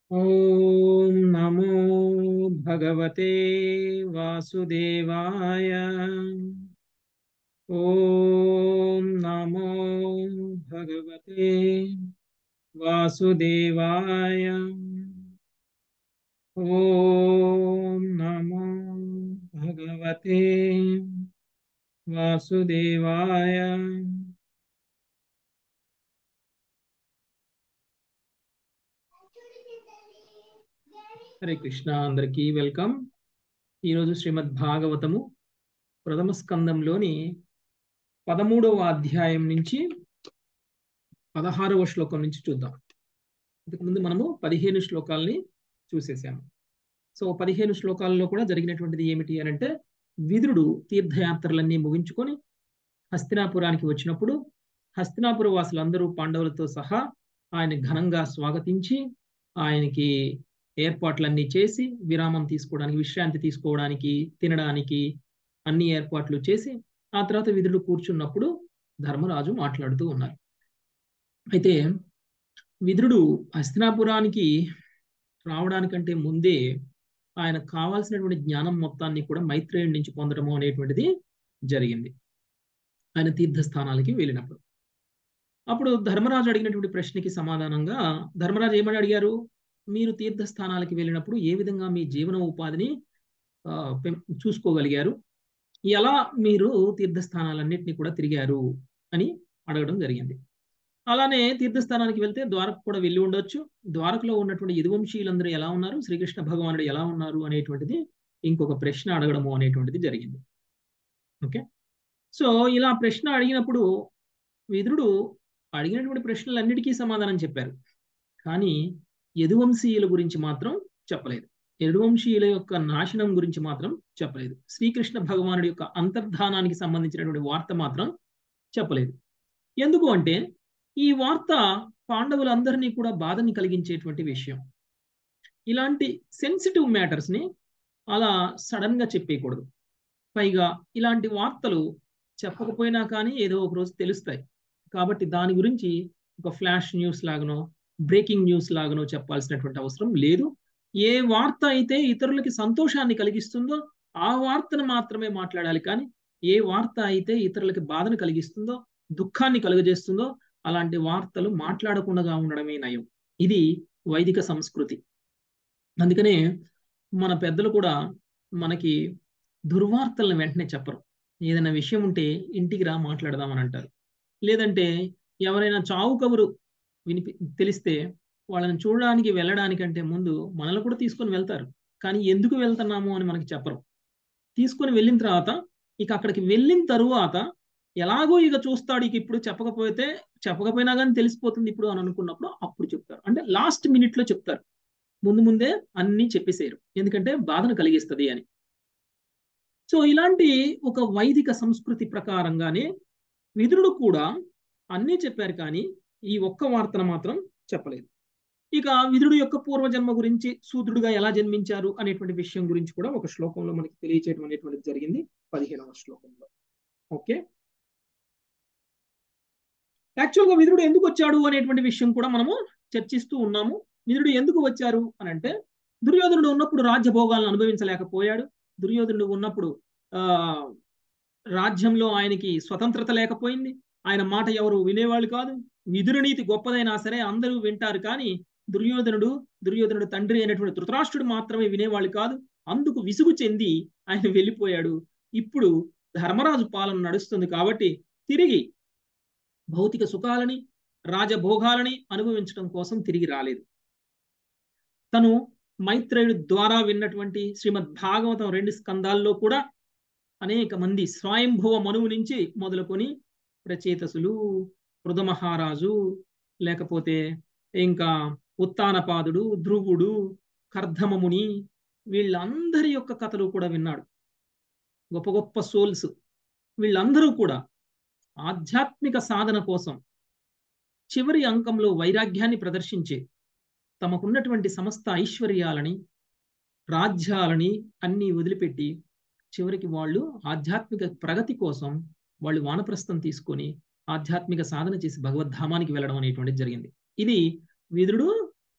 ॐ नमो भगवते वासुदेवाय ॐ नमो भगवते वासुदेवाय ॐ नमो भगवते वासुदेवाय హరే కృష్ణ అందరికీ వెల్కమ్ ఈరోజు శ్రీమద్ భాగవతము ప్రథమ స్కందంలోని పదమూడవ అధ్యాయం నుంచి పదహారవ శ్లోకం నుంచి చూద్దాం ఇంతకుముందు మనము పదిహేను శ్లోకాలని చూసేసాము సో పదిహేను శ్లోకాల్లో కూడా జరిగినటువంటిది ఏమిటి అని అంటే విదురుడు తీర్థయాత్రలన్నీ ముగించుకొని హస్తినాపురానికి వచ్చినప్పుడు హస్తినాపుర వాసులందరూ పాండవులతో సహా ఆయన ఘనంగా స్వాగతించి ఆయనకి ఏర్పాట్లన్నీ చేసి విరామం తీసుకోవడానికి విశ్రాంతి తీసుకోవడానికి తినడానికి అన్ని ఏర్పాట్లు చేసి ఆ తర్వాత విధుడు కూర్చున్నప్పుడు ధర్మరాజు మాట్లాడుతూ ఉన్నారు అయితే విదురుడు హస్తినాపురానికి రావడానికంటే ముందే ఆయన కావాల్సినటువంటి జ్ఞానం మొత్తాన్ని కూడా మైత్రేయుడి నుంచి పొందడము అనేటువంటిది జరిగింది ఆయన తీర్థస్థానాలకి వెళ్ళినప్పుడు అప్పుడు ధర్మరాజు అడిగినటువంటి ప్రశ్నకి సమాధానంగా ధర్మరాజు ఏమని అడిగారు మీరు తీర్థస్థానాలకి వెళ్ళినప్పుడు ఏ విధంగా మీ జీవన ఉపాధిని చూసుకోగలిగారు ఎలా మీరు తీర్థస్థానాలన్నింటినీ కూడా తిరిగారు అని అడగడం జరిగింది అలానే తీర్థస్థానానికి వెళ్తే ద్వారకు కూడా వెళ్ళి ఉండొచ్చు ద్వారకలో ఉన్నటువంటి యదువంశీయులందరూ ఎలా ఉన్నారు శ్రీకృష్ణ భగవానుడు ఎలా ఉన్నారు అనేటువంటిది ఇంకొక ప్రశ్న అడగడము అనేటువంటిది జరిగింది ఓకే సో ఇలా ప్రశ్న అడిగినప్పుడు విదురుడు అడిగినటువంటి ప్రశ్నలన్నిటికీ సమాధానం చెప్పారు కానీ యదువంశీయుల గురించి మాత్రం చెప్పలేదు యదువంశీయుల యొక్క నాశనం గురించి మాత్రం చెప్పలేదు శ్రీకృష్ణ భగవానుడి యొక్క అంతర్ధానానికి సంబంధించినటువంటి వార్త మాత్రం చెప్పలేదు ఎందుకు అంటే ఈ వార్త పాండవులందరినీ కూడా బాధని కలిగించేటువంటి విషయం ఇలాంటి సెన్సిటివ్ మ్యాటర్స్ని అలా సడన్గా చెప్పేయకూడదు పైగా ఇలాంటి వార్తలు చెప్పకపోయినా కానీ ఏదో ఒక రోజు తెలుస్తాయి కాబట్టి దాని గురించి ఒక ఫ్లాష్ న్యూస్ లాగనో బ్రేకింగ్ న్యూస్ లాగానో చెప్పాల్సినటువంటి అవసరం లేదు ఏ వార్త అయితే ఇతరులకి సంతోషాన్ని కలిగిస్తుందో ఆ వార్తను మాత్రమే మాట్లాడాలి కానీ ఏ వార్త అయితే ఇతరులకి బాధను కలిగిస్తుందో దుఃఖాన్ని కలుగజేస్తుందో అలాంటి వార్తలు మాట్లాడకుండా ఉండడమే నయం ఇది వైదిక సంస్కృతి అందుకనే మన పెద్దలు కూడా మనకి దుర్వార్తలను వెంటనే చెప్పరు ఏదైనా విషయం ఉంటే ఇంటికి రా మాట్లాడదామని అంటారు లేదంటే ఎవరైనా చావు కబురు వినిపి తెలిస్తే వాళ్ళని చూడడానికి వెళ్ళడానికంటే ముందు మనల్ని కూడా తీసుకొని వెళ్తారు కానీ ఎందుకు వెళ్తున్నాము అని మనకి చెప్పరు తీసుకొని వెళ్ళిన తర్వాత ఇక అక్కడికి వెళ్ళిన తరువాత ఎలాగో ఇక చూస్తాడు ఇక ఇప్పుడు చెప్పకపోతే చెప్పకపోయినా కానీ తెలిసిపోతుంది ఇప్పుడు అని అనుకున్నప్పుడు అప్పుడు చెప్తారు అంటే లాస్ట్ మినిట్లో చెప్తారు ముందు ముందే అన్నీ చెప్పేసేయరు ఎందుకంటే బాధను కలిగిస్తుంది అని సో ఇలాంటి ఒక వైదిక సంస్కృతి ప్రకారంగానే విదురుడు కూడా అన్నీ చెప్పారు కానీ ఈ ఒక్క వార్తను మాత్రం చెప్పలేదు ఇక విదురుడు యొక్క పూర్వజన్మ గురించి శూద్రుడుగా ఎలా జన్మించారు అనేటువంటి విషయం గురించి కూడా ఒక శ్లోకంలో మనకి తెలియచేయడం అనేటువంటిది జరిగింది పదిహేనవ శ్లోకంలో ఓకే యాక్చువల్గా విదురుడు ఎందుకు వచ్చాడు అనేటువంటి విషయం కూడా మనము చర్చిస్తూ ఉన్నాము విదురుడు ఎందుకు వచ్చారు అని అంటే దుర్యోధనుడు ఉన్నప్పుడు రాజ్యభోగాలను అనుభవించలేకపోయాడు దుర్యోధనుడు ఉన్నప్పుడు ఆ రాజ్యంలో ఆయనకి స్వతంత్రత లేకపోయింది ఆయన మాట ఎవరు వినేవాళ్ళు కాదు విదురునీతి గొప్పదైనా సరే అందరూ వింటారు కానీ దుర్యోధనుడు దుర్యోధనుడు తండ్రి అయినటువంటి ధృతరాష్ట్రుడు మాత్రమే వినేవాళ్ళు కాదు అందుకు విసుగు చెంది ఆయన వెళ్ళిపోయాడు ఇప్పుడు ధర్మరాజు పాలన నడుస్తుంది కాబట్టి తిరిగి భౌతిక సుఖాలని రాజభోగాలని అనుభవించడం కోసం తిరిగి రాలేదు తను మైత్రేయుడు ద్వారా విన్నటువంటి శ్రీమద్ భాగవతం రెండు స్కందాల్లో కూడా అనేక మంది స్వయంభువ మనువు నుంచి మొదలుకొని ప్రచేతసులు మహారాజు లేకపోతే ఇంకా ఉత్తానపాదుడు ధ్రువుడు కర్ధమముని వీళ్ళందరి యొక్క కథలు కూడా విన్నాడు గొప్ప గొప్ప సోల్స్ వీళ్ళందరూ కూడా ఆధ్యాత్మిక సాధన కోసం చివరి అంకంలో వైరాగ్యాన్ని ప్రదర్శించే తమకున్నటువంటి సమస్త ఐశ్వర్యాలని రాజ్యాలని అన్నీ వదిలిపెట్టి చివరికి వాళ్ళు ఆధ్యాత్మిక ప్రగతి కోసం వాళ్ళు వానప్రస్థం తీసుకొని ఆధ్యాత్మిక సాధన చేసి భగవద్ధామానికి వెళ్ళడం అనేటువంటిది జరిగింది ఇది విదురుడు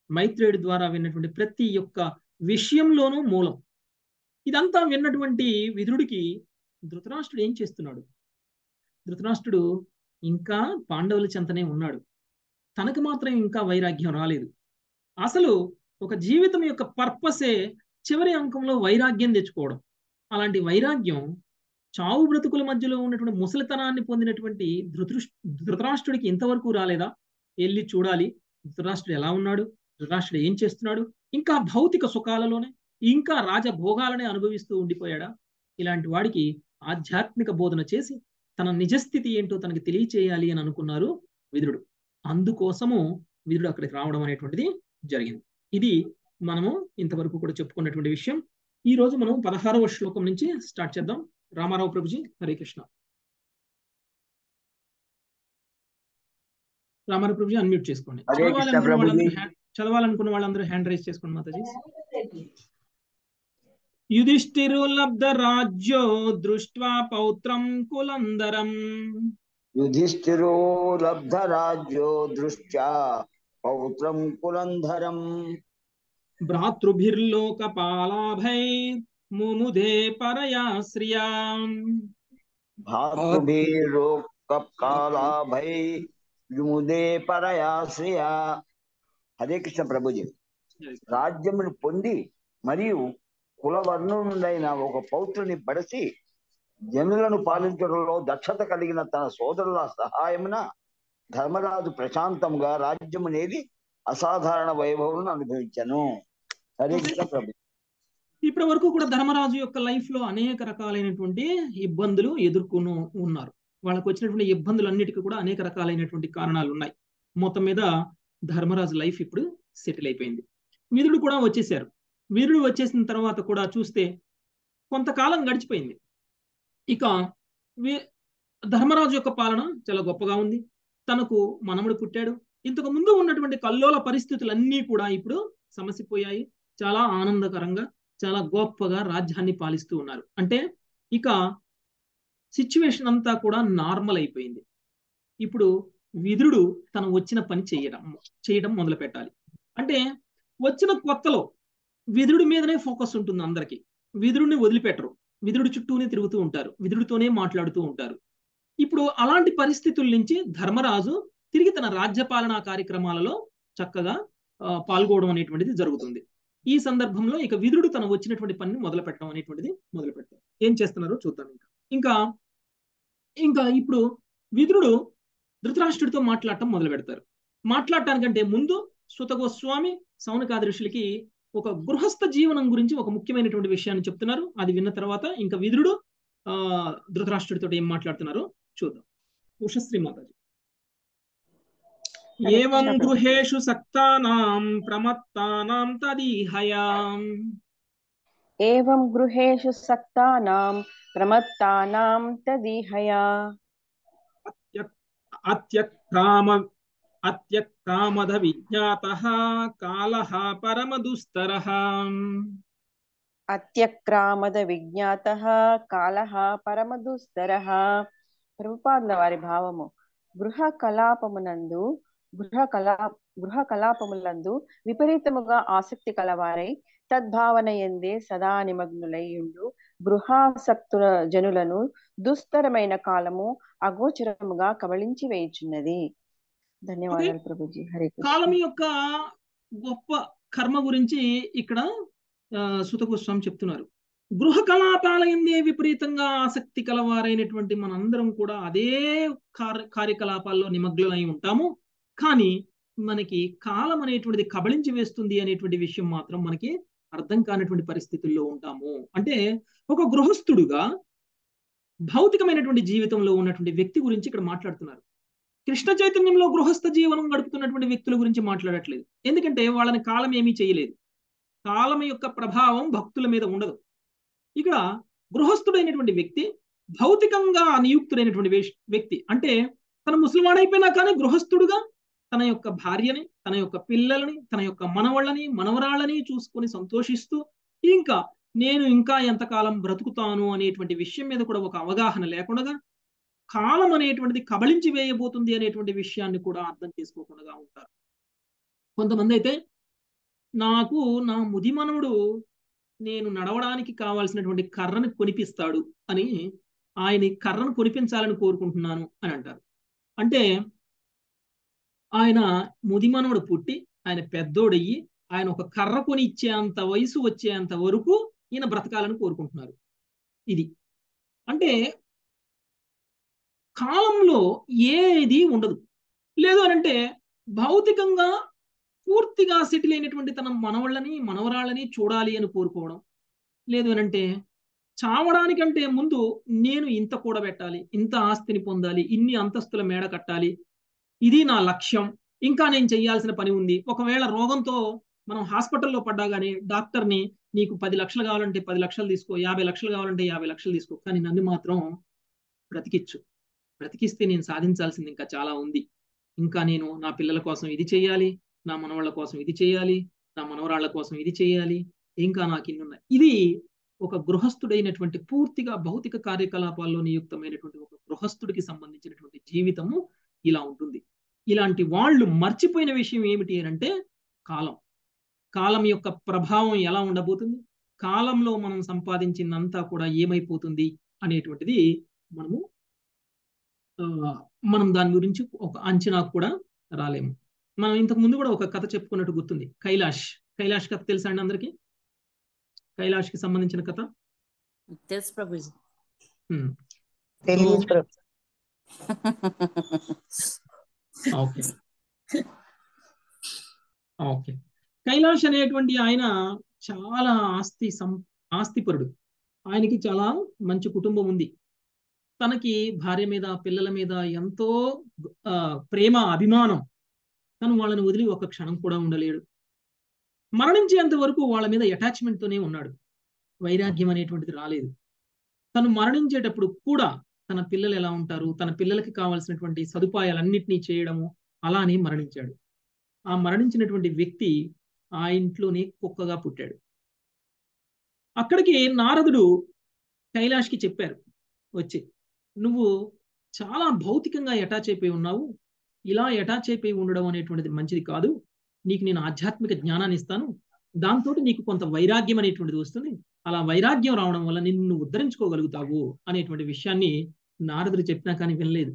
మైత్రేయుడి ద్వారా విన్నటువంటి ప్రతి ఒక్క విషయంలోనూ మూలం ఇదంతా విన్నటువంటి విదురుడికి ధృతరాష్ట్రుడు ఏం చేస్తున్నాడు ధృతరాష్ట్రుడు ఇంకా పాండవుల చెంతనే ఉన్నాడు తనకు మాత్రం ఇంకా వైరాగ్యం రాలేదు అసలు ఒక జీవితం యొక్క పర్పసే చివరి అంకంలో వైరాగ్యం తెచ్చుకోవడం అలాంటి వైరాగ్యం చావు బ్రతుకుల మధ్యలో ఉన్నటువంటి ముసలితనాన్ని పొందినటువంటి ధృతృ ధృతరాష్ట్రుడికి ఇంతవరకు రాలేదా వెళ్ళి చూడాలి ధృతరాష్ట్రుడు ఎలా ఉన్నాడు ధృతరాష్ట్రుడు ఏం చేస్తున్నాడు ఇంకా భౌతిక సుఖాలలోనే ఇంకా రాజభోగాలనే అనుభవిస్తూ ఉండిపోయాడా ఇలాంటి వాడికి ఆధ్యాత్మిక బోధన చేసి తన నిజస్థితి ఏంటో తనకి తెలియచేయాలి అని అనుకున్నారు విదురుడు అందుకోసము విదురుడు అక్కడికి రావడం అనేటువంటిది జరిగింది ఇది మనము ఇంతవరకు కూడా చెప్పుకున్నటువంటి విషయం ఈ రోజు మనం పదహారవ శ్లోకం నుంచి స్టార్ట్ చేద్దాం రామారావు ప్రభుజీ హరే కృష్ణ రామారావు ప్రభుజీ అన్మ్యూట్ చేసుకోండి హరే కృష్ణ చదవాలనుకున్న ప్రభుజీ. వాళ్ళందరూ హ్యాండ్ చదవాలనుకున్న వాళ్ళందరూ హ్యాండ్ రైజ్ చేసుకోండి మాతాజీ యుధిష్ఠిరు లబ్ధ రాజ్యో దృష్ట్వా పౌత్రం కులందరం యుధిష్ఠిరో లబ్ధరాజ్యో దృష్ట్యా పౌత్రం కులంధరం భ్రాతృభిర్లోకపాలాభై ముముదే పరయా శ్రియా భాతృభిరోక్కాలాభై విముదే పరయాశ్రయ హరే కృష్ణ ప్రభుజీ రాజ్యమును పొంది మరియు కులవర్ణుడైన ఒక పౌత్రుని బడసి జనులను పాలించడంలో దక్షత కలిగిన తన సోదరుల సహాయమున ధర్మరాజు ప్రశాంతంగా రాజ్యమునేది అసాధారణ వైభవం అనుభవించను హరే కృష్ణ ప్రభు ఇప్పటి వరకు కూడా ధర్మరాజు యొక్క లైఫ్ లో అనేక రకాలైనటువంటి ఇబ్బందులు ఎదుర్కొను ఉన్నారు వాళ్ళకు వచ్చినటువంటి ఇబ్బందులు అన్నిటికీ కూడా అనేక రకాలైనటువంటి కారణాలు ఉన్నాయి మొత్తం మీద ధర్మరాజు లైఫ్ ఇప్పుడు సెటిల్ అయిపోయింది వీరుడు కూడా వచ్చేసారు వీరుడు వచ్చేసిన తర్వాత కూడా చూస్తే కొంతకాలం గడిచిపోయింది ఇక వీ- ధర్మరాజు యొక్క పాలన చాలా గొప్పగా ఉంది తనకు మనముడు పుట్టాడు ఇంతకు ముందు ఉన్నటువంటి కల్లోల పరిస్థితులన్నీ కూడా ఇప్పుడు సమసిపోయాయి చాలా ఆనందకరంగా చాలా గొప్పగా రాజ్యాన్ని పాలిస్తూ ఉన్నారు అంటే ఇక సిచ్యువేషన్ అంతా కూడా నార్మల్ అయిపోయింది ఇప్పుడు విదురుడు తను వచ్చిన పని చేయడం చేయడం మొదలు పెట్టాలి అంటే వచ్చిన కొత్తలో విదురుడి మీదనే ఫోకస్ ఉంటుంది అందరికి విదురుడిని వదిలిపెట్టరు విదురుడి చుట్టూనే తిరుగుతూ ఉంటారు విదురుడితోనే మాట్లాడుతూ ఉంటారు ఇప్పుడు అలాంటి పరిస్థితుల నుంచి ధర్మరాజు తిరిగి తన రాజ్యపాలనా కార్యక్రమాలలో చక్కగా ఆ, పాల్గొనడం అనేటువంటిది జరుగుతుంది ఈ సందర్భంలో ఇక విదురుడు తను వచ్చినటువంటి పనిని మొదలు పెట్టడం అనేటువంటిది మొదలు పెడతారు ఏం చేస్తున్నారో చూద్దాం ఇంకా ఇంకా ఇంకా ఇప్పుడు విదురుడు ధృతరాష్ట్రుడితో మాట్లాడటం మొదలు పెడతారు మాట్లాడటానికంటే ముందు సుత గోస్వామి సౌనకాది ఋషులకి ఒక గృహస్థ జీవనం గురించి ఒక ముఖ్యమైనటువంటి విషయాన్ని చెప్తున్నారు అది విన్న తర్వాత ఇంకా విదురుడు ఆ ధృతరాష్ట్రుడితో ఏం మాట్లాడుతున్నారో చూద్దాం ఉషశ్రీ మాతాజీ ఏవం గృహేషు సక్తానాం ప్రమత్తానాం తదీహయాం एवं गृहेषु सक्तानां प्रमत्तानां तदीहया అత్యక్రామ అత్యక్రామద విజ్ఞాతః కాలః పరమదుస్తరః అత్యక్రామదవిజ్ఞాతः కాలः పరమదుస్తరः ప్రభుపాదుల వారి భావము గృహ కలాపమునందు గృహ కలా గృహ కలాపములందు విపరీతముగా ఆసక్తి కలవారై తద్భావన ఎందే సదా నిమగ్నులైయుండు గృహాసక్తుల జనులను దుస్తరమైన కాలము అగోచరముగా కబళించి వేయుచున్నది ధన్యవాదాలు ప్రభుజీ హరే కృష్ణ. కాలం యొక్క గొప్ప కర్మ గురించి ఇక్కడ ఆ, సుత గోస్వామి చెప్తున్నారు గృహ కలాపాల ఎందే విపరీతంగా ఆసక్తి కలవారైనటువంటి మనందరం కూడా అదే కార్య కార్యకలాపాల్లో నిమగ్నమై ఉంటాము కానీ మనకి కాలం అనేటువంటిది కబళించి వేస్తుంది అనేటువంటి విషయం మాత్రం మనకి అర్థం కానటువంటి పరిస్థితుల్లో ఉంటాము అంటే ఒక గృహస్థుడుగా భౌతికమైనటువంటి జీవితంలో ఉన్నటువంటి వ్యక్తి గురించి ఇక్కడ మాట్లాడుతున్నారు కృష్ణ చైతన్యంలో గృహస్థ జీవనం గడుపుతున్నటువంటి వ్యక్తుల గురించి మాట్లాడట్లేదు ఎందుకంటే వాళ్ళని కాలం ఏమీ చేయలేదు కాలం యొక్క ప్రభావం భక్తుల మీద ఉండదు ఇక్కడ గృహస్థుడైనటువంటి వ్యక్తి భౌతికంగా నియుక్తుడైనటువంటి వేష్- వ్యక్తి అంటే తన ముసలివాడైపోయినా కానీ గృహస్థుడుగా తన యొక్క భార్యని తన యొక్క పిల్లలని తన యొక్క మనవళ్ళని మనవరాళ్ళని చూసుకొని సంతోషిస్తూ ఇంకా నేను ఇంకా ఎంతకాలం బ్రతుకుతాను అనేటువంటి విషయం మీద కూడా ఒక అవగాహన లేకుండా కాలం అనేటువంటిది కబళించి వేయబోతుంది అనేటువంటి విషయాన్ని కూడా అర్థం చేసుకోకుండా ఉంటారు కొంతమంది అయితే నాకు నా ముదిమనుడు నేను నడవడానికి కావాల్సినటువంటి కర్రను కొనిపిస్తాడు అని ఆయన కర్రను కొనిపించాలని కోరుకుంటున్నాను అని అంటారు అంటే ఆయన ముదిమనుడు పుట్టి ఆయన పెద్దోడయ్యి ఆయన ఒక కర్ర కొని ఇచ్చేంత వయసు వచ్చేంత వరకు ఈయన బ్రతకాలని కోరుకుంటున్నారు ఇది అంటే కాలంలో ఏది ఉండదు లేదు అనంటే భౌతికంగా పూర్తిగా సెటిల్ అయినటువంటి తన మనవళ్ళని మనవరాళ్ళని చూడాలి అని కోరుకోవడం లేదు అనంటే చావడానికంటే ముందు నేను ఇంత కూడబెట్టాలి ఇంత ఆస్తిని పొందాలి ఇన్ని అంతస్తుల మేడ కట్టాలి ఇది నా లక్ష్యం ఇంకా నేను చేయాల్సిన పని ఉంది ఒకవేళ రోగంతో మనం హాస్పిటల్లో పడ్డాగానే డాక్టర్ని నీకు పది లక్షలు కావాలంటే పది లక్షలు తీసుకో యాభై లక్షలు కావాలంటే యాభై లక్షలు తీసుకో కానీ నన్ను మాత్రం బ్రతికిచ్చు బ్రతికిస్తే నేను సాధించాల్సింది ఇంకా చాలా ఉంది ఇంకా నేను నా పిల్లల కోసం ఇది చేయాలి నా మనవాళ్ళ కోసం ఇది చేయాలి నా మనవరాళ్ల కోసం ఇది చేయాలి ఇంకా నాకు ఇన్నున్నాయి ఇది ఒక గృహస్థుడైనటువంటి పూర్తిగా భౌతిక కార్యకలాపాల్లో నియుక్తమైనటువంటి ఒక గృహస్థుడికి సంబంధించినటువంటి జీవితము ఇలా ఉంటుంది ఇలాంటి వాళ్ళు మర్చిపోయిన విషయం ఏమిటి అంటే కాలం కాలం యొక్క ప్రభావం ఎలా ఉండబోతుంది కాలంలో మనం సంపాదించిందంతా కూడా ఏమైపోతుంది అనేటువంటిది మనము మనం దాని గురించి ఒక అంచనా కూడా రాలేము మనం ఇంతకు ముందు కూడా ఒక కథ చెప్పుకున్నట్టు గుర్తుంది కైలాష్ కైలాష్ కథ తెలుసా అండి అందరికి కైలాష్ కి సంబంధించిన కథ తెలుసు ప్రభుజీ తెలియదు ప్రభు ఓకే ఓకే కైలాష్ అనేటువంటి ఆయన చాలా ఆస్తి సం ఆస్తిపరుడు ఆయనకి చాలా మంచి కుటుంబం ఉంది తనకి భార్య మీద పిల్లల మీద ఎంతో ప్రేమ అభిమానం తను వాళ్ళని వదిలి ఒక క్షణం కూడా ఉండలేడు మరణించేంత వరకు వాళ్ళ మీద అటాచ్మెంట్ తోనే ఉన్నాడు వైరాగ్యం అనేటువంటిది రాలేదు తను మరణించేటప్పుడు కూడా తన పిల్లలు ఎలా ఉంటారు తన పిల్లలకి కావాల్సినటువంటి సదుపాయాలన్నింటినీ చేయడము అలానే మరణించాడు ఆ మరణించినటువంటి వ్యక్తి ఆ ఇంట్లోనే కుక్కగా పుట్టాడు అక్కడికి నారదుడు కైలాష్కి చెప్పారు వచ్చి నువ్వు చాలా భౌతికంగా అటాచ్ అయిపోయి ఉన్నావు ఇలా అటాచ్ అయిపోయి ఉండడం అనేటువంటిది మంచిది కాదు నీకు నేను ఆధ్యాత్మిక జ్ఞానాన్ని ఇస్తాను దాంతో నీకు కొంత వైరాగ్యం అనేటువంటిది వస్తుంది అలా వైరాగ్యం రావడం వల్ల నిన్ను ఉద్ధరించుకోగలుగుతావు అనేటువంటి విషయాన్ని నారదుడు చెప్పినా కానీ వినలేదు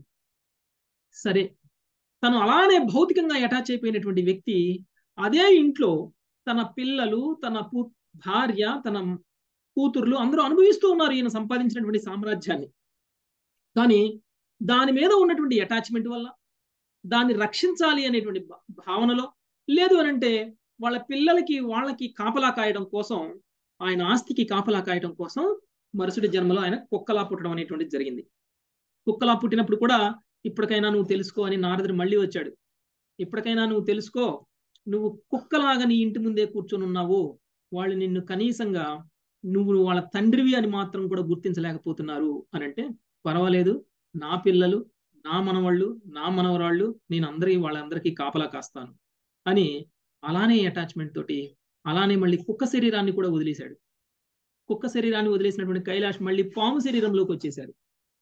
సరే తను అలానే భౌతికంగా అటాచ్ అయిపోయినటువంటి వ్యక్తి అదే ఇంట్లో తన పిల్లలు తన భార్య తన కూతుర్లు అందరూ అనుభవిస్తూ ఉన్నారు ఈయన సంపాదించినటువంటి సామ్రాజ్యాన్ని కానీ దాని మీద ఉన్నటువంటి అటాచ్మెంట్ వల్ల దాన్ని రక్షించాలి అనేటువంటి భావనలో లేదు అనంటే వాళ్ళ పిల్లలకి వాళ్ళకి కాపలా కాయడం కోసం ఆయన ఆస్తికి కాపలా కాయడం కోసం మరుసటి జన్మలో ఆయన కుక్కలా పుట్టడం అనేటువంటిది జరిగింది కుక్కలా పుట్టినప్పుడు కూడా ఇప్పటికైనా నువ్వు తెలుసుకో అని నారదుడు మళ్ళీ వచ్చాడు ఇప్పటికైనా నువ్వు తెలుసుకో నువ్వు కుక్కలాగా నీ ఇంటి ముందే కూర్చొని ఉన్నావు వాళ్ళు నిన్ను కనీసంగా నువ్వు వాళ్ళ తండ్రివి అని మాత్రం కూడా గుర్తించలేకపోతున్నారు అని అంటే పర్వాలేదు నా పిల్లలు నా మనవాళ్ళు నా మనవరాళ్ళు నేను అందరి వాళ్ళందరికీ కాపలా కాస్తాను అని అలానే అటాచ్మెంట్ తోటి అలానే మళ్ళీ కుక్క శరీరాన్ని కూడా వదిలేశాడు కుక్క శరీరాన్ని వదిలేసినటువంటి కైలాష్ మళ్ళీ పాము శరీరంలోకి వచ్చేశాడు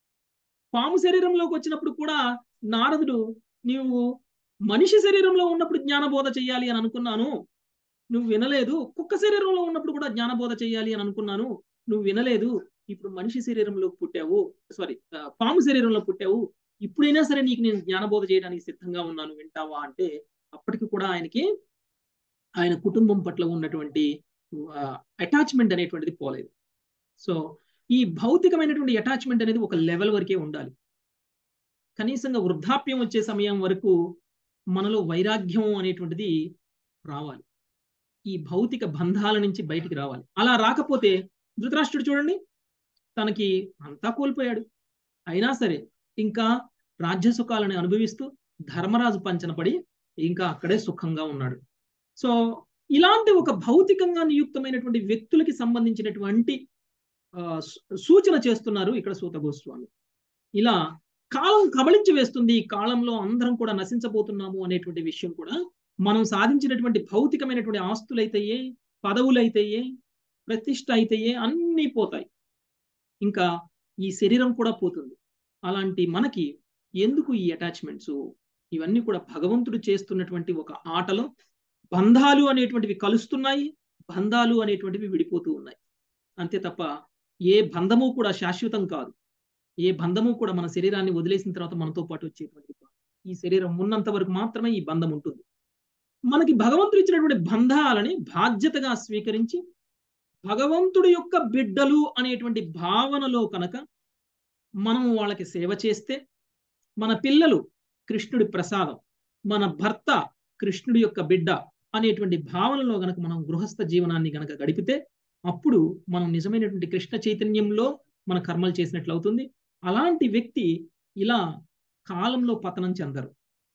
పాము శరీరంలోకి వచ్చినప్పుడు కూడా నారదుడు నీవు మనిషి శరీరంలో ఉన్నప్పుడు జ్ఞానబోధ చేయాలి అని అనుకున్నాను నువ్వు వినలేదు కుక్క శరీరంలో ఉన్నప్పుడు కూడా జ్ఞానబోధ చేయాలి అని అనుకున్నాను నువ్వు వినలేదు ఇప్పుడు మనిషి శరీరంలో పుట్టావు సారీ పాము శరీరంలో పుట్టావు ఇప్పుడైనా సరే నీకు నేను జ్ఞానబోధ చేయడానికి సిద్ధంగా ఉన్నాను వింటావా అంటే అప్పటికి కూడా ఆయనకి ఆయన కుటుంబం పట్ల ఉన్నటువంటి అటాచ్మెంట్ అనేటువంటిది పోలేదు సో ఈ భౌతికమైనటువంటి అటాచ్మెంట్ అనేది ఒక లెవెల్ వరకే ఉండాలి కనీసంగా వృద్ధాప్యం వచ్చే సమయం వరకు మనలో వైరాగ్యం అనేటువంటిది రావాలి ఈ భౌతిక బంధాల నుంచి బయటికి రావాలి అలా రాకపోతే ధృతరాష్ట్రుడు చూడండి తనకి అంతా కోల్పోయాడు అయినా సరే ఇంకా రాజ్య సుఖాలను అనుభవిస్తూ ధర్మరాజు పంచన పడి ఇంకా అక్కడే సుఖంగా ఉన్నాడు సో ఇలాంటి ఒక భౌతికంగా నియుక్తమైనటువంటి వ్యక్తులకి సంబంధించినటువంటి సూచన చేస్తున్నారు ఇక్కడ సూత గోస్వామి ఇలా కాలం కబళించి వేస్తుంది ఈ కాలంలో అందరం కూడా నశించబోతున్నాము అనేటువంటి విషయం కూడా మనం సాధించినటువంటి భౌతికమైనటువంటి ఆస్తులైతేయే పదవులైతేయే ప్రతిష్ట అయితేయే అన్నీ పోతాయి ఇంకా ఈ శరీరం కూడా పోతుంది అలాంటి మనకి ఎందుకు ఈ అటాచ్మెంట్స్ ఇవన్నీ కూడా భగవంతుడు చేస్తున్నటువంటి ఒక ఆటలో బంధాలు అనేటువంటివి కలుస్తున్నాయి బంధాలు అనేటువంటివి విడిపోతూ ఉన్నాయి అంతే తప్ప ఏ బంధము కూడా శాశ్వతం కాదు ఏ బంధము కూడా మన శరీరాన్ని వదిలేసిన తర్వాత మనతో పాటు వచ్చేటువంటి కాదు. ఈ శరీరం ఉన్నంత వరకు మాత్రమే ఈ బంధం ఉంటుంది మనకి భగవంతుడు ఇచ్చినటువంటి బంధాలని బాధ్యతగా స్వీకరించి భగవంతుడి యొక్క బిడ్డలు అనేటువంటి భావనలో కనుక మనం వాళ్ళకి సేవ చేస్తే మన పిల్లలు కృష్ణుడి ప్రసాదం మన భర్త కృష్ణుడి యొక్క బిడ్డ అనేటువంటి భావనలో గనక మనం గృహస్థ జీవనాన్ని గనక గడిపితే అప్పుడు మనం నిజమైనటువంటి కృష్ణ చైతన్యంలో మన కర్మలు చేసినట్లు అవుతుంది అలాంటి వ్యక్తి ఇలా కాలంలో పతనం చెందరు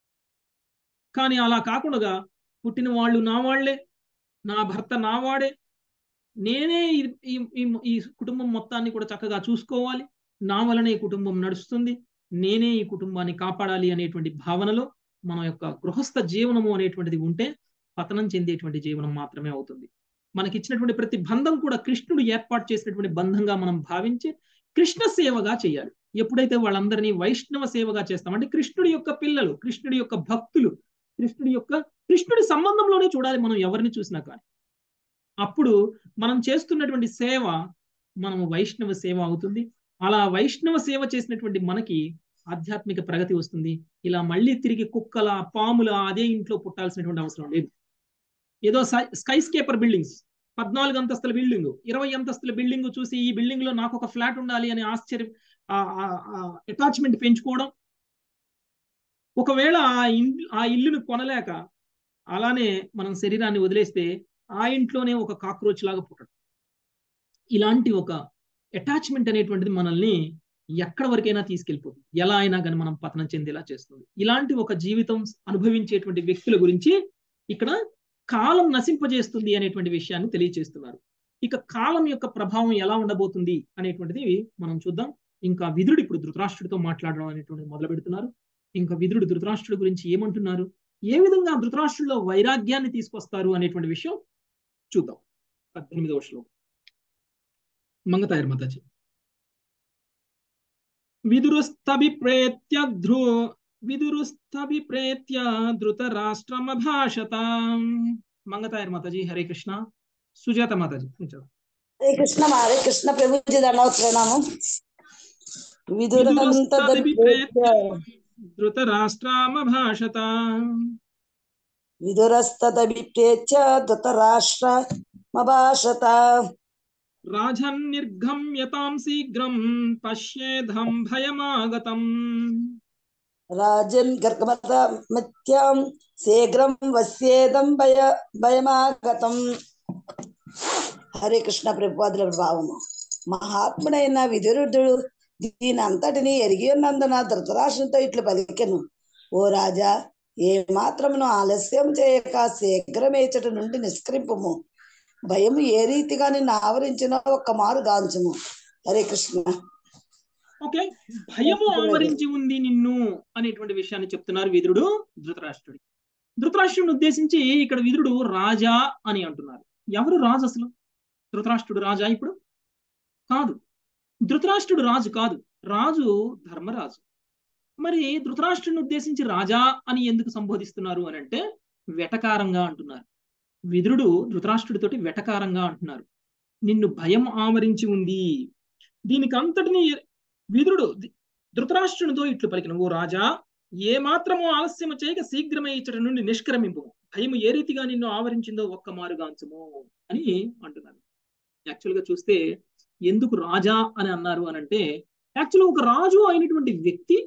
కానీ అలా కాకుండా పుట్టిన వాళ్ళు నా వాళ్లే నా భర్త నా వాడే నేనే ఈ- ఈ- ఈ- ఈ కుటుంబం మొత్తాన్ని కూడా చక్కగా చూసుకోవాలి నా వలనే ఈ కుటుంబం నడుస్తుంది నేనే ఈ కుటుంబాన్ని కాపాడాలి అనేటువంటి భావనలో మన యొక్క గృహస్థ జీవనము అనేటువంటిది ఉంటే పతనం చెందేటువంటి జీవనం మాత్రమే అవుతుంది మనకి ఇచ్చినటువంటి ప్రతి బంధం కూడా కృష్ణుడు ఏర్పాటు చేసినటువంటి బంధంగా మనం భావించి కృష్ణ సేవగా చేయాలి ఎప్పుడైతే వాళ్ళందరినీ వైష్ణవ సేవగా చేస్తాం అంటే కృష్ణుడి యొక్క పిల్లలు కృష్ణుడి యొక్క భక్తులు కృష్ణుడి యొక్క కృష్ణుడి సంబంధంలోనే చూడాలి మనం ఎవరిని చూసినా కానీ అప్పుడు మనం చేస్తున్నటువంటి సేవ మనం వైష్ణవ సేవ అవుతుంది అలా వైష్ణవ సేవ చేసినటువంటి మనకి ఆధ్యాత్మిక ప్రగతి వస్తుంది ఇలా మళ్ళీ తిరిగి కుక్కల పాముల అదే ఇంట్లో పుట్టాల్సినటువంటి అవసరం లేదు ఏదో స్కై స్కేపర్ బిల్డింగ్స్ పద్నాలుగు అంతస్తుల బిల్డింగ్ ఇరవై అంతస్తుల బిల్డింగ్ చూసి ఈ బిల్డింగ్ లో నాకు ఒక ఫ్లాట్ ఉండాలి అని ఆశ్చర్యం అటాచ్మెంట్ పెంచుకోవడం ఒకవేళ ఆ ఇల్లు ఆ ఇల్లును కొనలేక అలానే మనం శరీరాన్ని వదిలేస్తే ఆ ఇంట్లోనే ఒక కాక్రోచ్ లాగా పుట్టడం ఇలాంటి ఒక అటాచ్మెంట్ అనేటువంటిది మనల్ని ఎక్కడి వరకైనా తీసుకెళ్ళిపోతుంది ఎలా అయినా కానీ మనం పతనం చెందేలా చేస్తుంది ఇలాంటి ఒక జీవితం అనుభవించేటువంటి వ్యక్తుల గురించి ఇక్కడ కాలం నశింపజేస్తుంది అనేటువంటి విషయాన్ని తెలియజేస్తున్నారు ఇక కాలం యొక్క ప్రభావం ఎలా ఉండబోతుంది అనేటువంటిది మనం చూద్దాం ఇంకా విదురుడు ఇప్పుడు ధృతరాష్ట్రుడితో మాట్లాడడం అనేటువంటిది మొదలు పెడుతున్నారు ఇంకా విదురుడు ధృతరాష్ట్రుడి గురించి ఏమంటున్నారు ఏ విధంగా ధృతరాష్ట్రుల్లో వైరాగ్యాన్ని తీసుకొస్తారు అనేటువంటి విషయం చూద్దాం పద్దెనిమిదవ శ్లోకం మంగతాయర్ మాతాజీ విదురుస్తభిప్రేత్య ధ్రు విదురుస్తభిప్రేత్య ధృతరాష్ట్రమభాషత మంగతాయర్ మాతాజీ హరే కృష్ణ సుజాత మాతాజీ హరే కృష్ణ హరే కృష్ణ ప్రభుజీ దండవత్ ప్రణామం విదురంత ధృతరాష్ట్రామభాషత విదురస్తదభిప్రేత్య ధృతరాష్ట్రమభాషత రాజన్నిర్గమ్యతాం శీఘ్రం పశ్యేధం భయమాగతం రాజన్ గర్గమత మత్యాం శీఘ్రం వస్యేదం భయ భయమాగతం హరే కృష్ణ ప్రభుపాదుల భావము మహాత్ముడైన విదురుడు దీని అంతటిని ఎరిగి ఉన్నందున ధృతరాష్ట్రంతో ఇట్లు పలికెను ఓ రాజా ఏ మాత్రమును ఆలస్యం చేయక శీఘ్రమేచట నుండి నిష్క్రింపుము భయం ఏ రీతిగా నిన్ను ఆవరించినో ఒక్క మారు గాంచుము హరే కృష్ణ ఓకే భయము ఆవరించి ఉంది నిన్ను అనేటువంటి విషయాన్ని చెప్తున్నారు విదురుడు ధృతరాష్ట్రుడి ధృతరాష్ట్రుడిని ఉద్దేశించి ఇక్కడ విదురుడు రాజా అని అంటున్నారు ఎవరు రాజు అసలు ధృతరాష్ట్రుడు రాజా ఇప్పుడు కాదు ధృతరాష్ట్రుడు రాజు కాదు రాజు ధర్మరాజు మరి ధృతరాష్ట్రుని ఉద్దేశించి రాజా అని ఎందుకు సంబోధిస్తున్నారు అని అంటే వెటకారంగా అంటున్నారు విదురుడు ధృతరాష్ట్రుడితోటి వెటకారంగా అంటున్నారు నిన్ను భయం ఆవరించి ఉంది దీనికి అంతటిని విదురుడు ధృతరాష్ట్రునితో ఇట్లు పలికిన ఓ రాజా ఏ మాత్రము ఆలస్యము చేయక శీఘ్రమే ఇచ్చట నుండి నిష్క్రమింపు భయము ఏ రీతిగా నిన్ను ఆవరించిందో ఒక్క మారుగాంచము అని అంటున్నారు యాక్చువల్గా చూస్తే ఎందుకు రాజా అని అన్నారు అని అంటే యాక్చువల్గా ఒక రాజు అయినటువంటి వ్యక్తి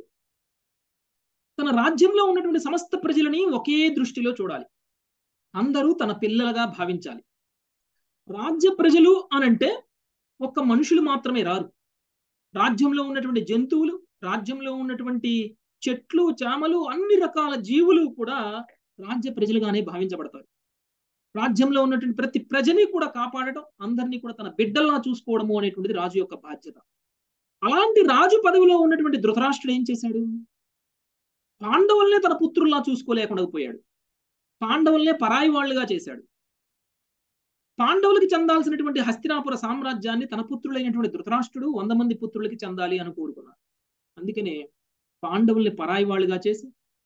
తన రాజ్యంలో ఉన్నటువంటి సమస్త ప్రజలని ఒకే దృష్టిలో చూడాలి అందరూ తన పిల్లలుగా భావించాలి రాజ్య ప్రజలు అనంటే ఒక్క మనుషులు మాత్రమే రారు రాజ్యంలో ఉన్నటువంటి జంతువులు రాజ్యంలో ఉన్నటువంటి చెట్లు చామలు అన్ని రకాల జీవులు కూడా రాజ్య ప్రజలుగానే భావించబడతారు రాజ్యంలో ఉన్నటువంటి ప్రతి ప్రజని కూడా కాపాడటం అందరినీ కూడా తన బిడ్డల్లా చూసుకోవడము అనేటువంటిది రాజు యొక్క బాధ్యత అలాంటి రాజు పదవిలో ఉన్నటువంటి ధృతరాష్ట్రుడు ఏం చేశాడు పాండవుల్నే తన పుత్రుల్లా చూసుకోలేకుండా పోయాడు పాండవుల్నే పరాయి వాళ్ళుగా చేశాడు పాండవులకి చెందాల్సినటువంటి హస్తినాపుర సామ్రాజ్యాన్ని తన పుత్రులైనటువంటి ధృతరాష్ట్రుడు వంద మంది పుత్రులకి చెందాలి అని కోరుకున్నాడు అందుకనే పాండవుల్ని పరాయి వాళ్ళుగా చేసి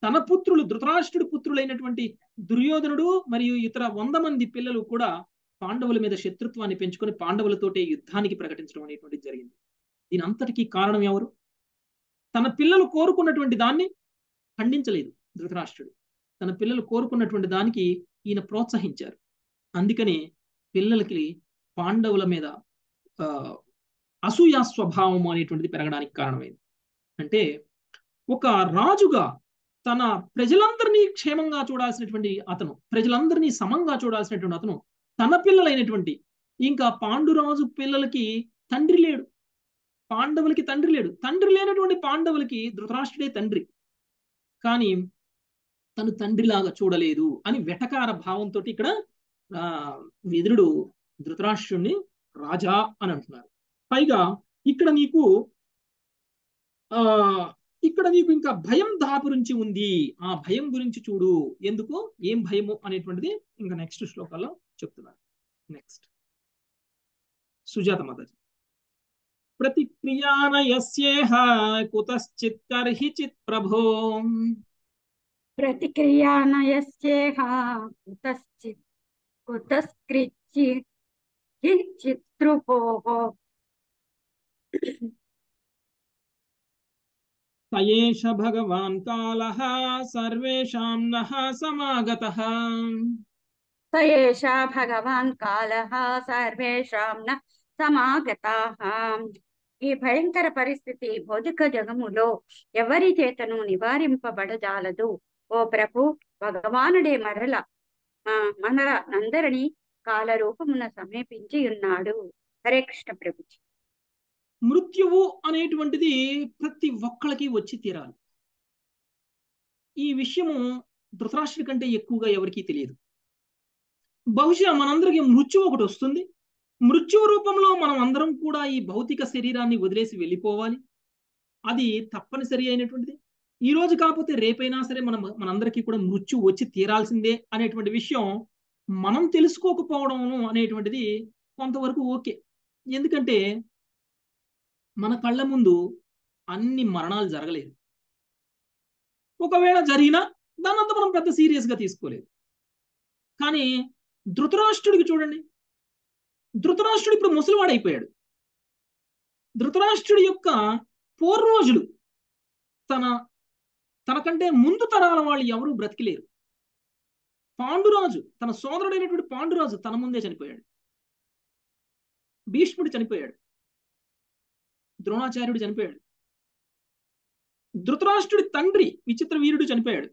తన పుత్రులు ధృతరాష్ట్రుడి పుత్రులైనటువంటి దుర్యోధనుడు మరియు ఇతర వంద మంది పిల్లలు కూడా పాండవుల మీద శత్రుత్వాన్ని పెంచుకొని పాండవులతోటే యుద్ధానికి ప్రకటించడం అనేటువంటిది జరిగింది దీని అంతటికీ కారణం ఎవరు తన పిల్లలు కోరుకున్నటువంటి దాన్ని ఖండించలేదు ధృతరాష్ట్రుడు తన పిల్లలు కోరుకున్నటువంటి దానికి ఈయన ప్రోత్సహించారు అందుకని పిల్లలకి పాండవుల మీద ఆ, అసూయా స్వభావం అనేటువంటిది పెరగడానికి కారణమైంది అంటే ఒక రాజుగా తన ప్రజలందరినీ క్షేమంగా చూడాల్సినటువంటి అతను ప్రజలందరినీ సమంగా చూడాల్సినటువంటి అతను తన పిల్లలైనటువంటి ఇంకా పాండురాజు పిల్లలకి తండ్రి లేడు పాండవులకి తండ్రి లేడు తండ్రి లేనటువంటి పాండవులకి ధృతరాష్ట్రుడే తండ్రి కానీ తను తండ్రిలాగా చూడలేదు అని వెటకార భావంతో ఇక్కడ ఆ విదురుడు ధృతరాష్ట్రుణ్ణి రాజా అని అంటున్నారు పైగా ఇక్కడ నీకు ఆ ఇక్కడ నీకు ఇంకా భయం దాపురించి ఉంది ఆ భయం గురించి చూడు ఎందుకు ఏం భయము అనేటువంటిది ఇంకా నెక్స్ట్ శ్లోకాల్లో చెప్తున్నారు నెక్స్ట్ సుజాత మాతాజీ ప్రతిక్రియానయస్యేహ కుతశ్చిత్ కర్హి చిత్ ప్రభో प्रतिक्रियानयस्येह कुतश्चित् कुतस्कृच्चि चित्रुपोः సయేష భగవాన్ కాలః సర్వేషాం నః సమాగతః स एषा भगवान् कालः सर्वेषां न సమాగతాః ఈ భయంకర పరిస్థితి భౌతిక జగములో ఎవరి చేతను నివారింపబడజాలదు ఓ ప్రభు భగవానుడే మరల ఆ, మనల నందరిని కాలరూపమున సమీపించి ఉన్నాడు హరే కృష్ణ ప్రభుజీ మృత్యువు అనేటువంటిది ప్రతి ఒక్కళ్ళకి వచ్చి తీరాలి ఈ విషయము ధృతరాష్ట్రుడి కంటే ఎక్కువగా ఎవరికీ తెలియదు బహుశా మనందరికీ మృత్యువు ఒకటి వస్తుంది మృత్యువు రూపంలో మనం అందరం కూడా ఈ భౌతిక శరీరాన్ని వదిలేసి వెళ్ళిపోవాలి అది తప్పనిసరి అయినటువంటిది ఈ రోజు కాకపోతే రేపైనా సరే మనం మనందరికీ కూడా మృత్యు వచ్చి తీరాల్సిందే అనేటువంటి విషయం మనం తెలుసుకోకపోవడం అనేటువంటిది కొంతవరకు ఓకే ఎందుకంటే మన కళ్ళ ముందు అన్ని మరణాలు జరగలేదు ఒకవేళ జరిగినా దానంతా మనం పెద్ద సీరియస్ గా తీసుకోలేదు కానీ ధృతరాష్ట్రుడికి చూడండి ధృతరాష్ట్రుడు ఇప్పుడు ముసలివాడైపోయాడు ధృతరాష్ట్రుడి యొక్క పూర్వజులు తన తనకంటే ముందు తరాల వాళ్ళు ఎవరూ బ్రతికిలేరు పాండురాజు తన సోదరుడైనటువంటి పాండురాజు తన ముందే చనిపోయాడు భీష్ముడు చనిపోయాడు ద్రోణాచార్యుడు చనిపోయాడు ధృతరాష్ట్రుడి తండ్రి విచిత్ర వీరుడు చనిపోయాడు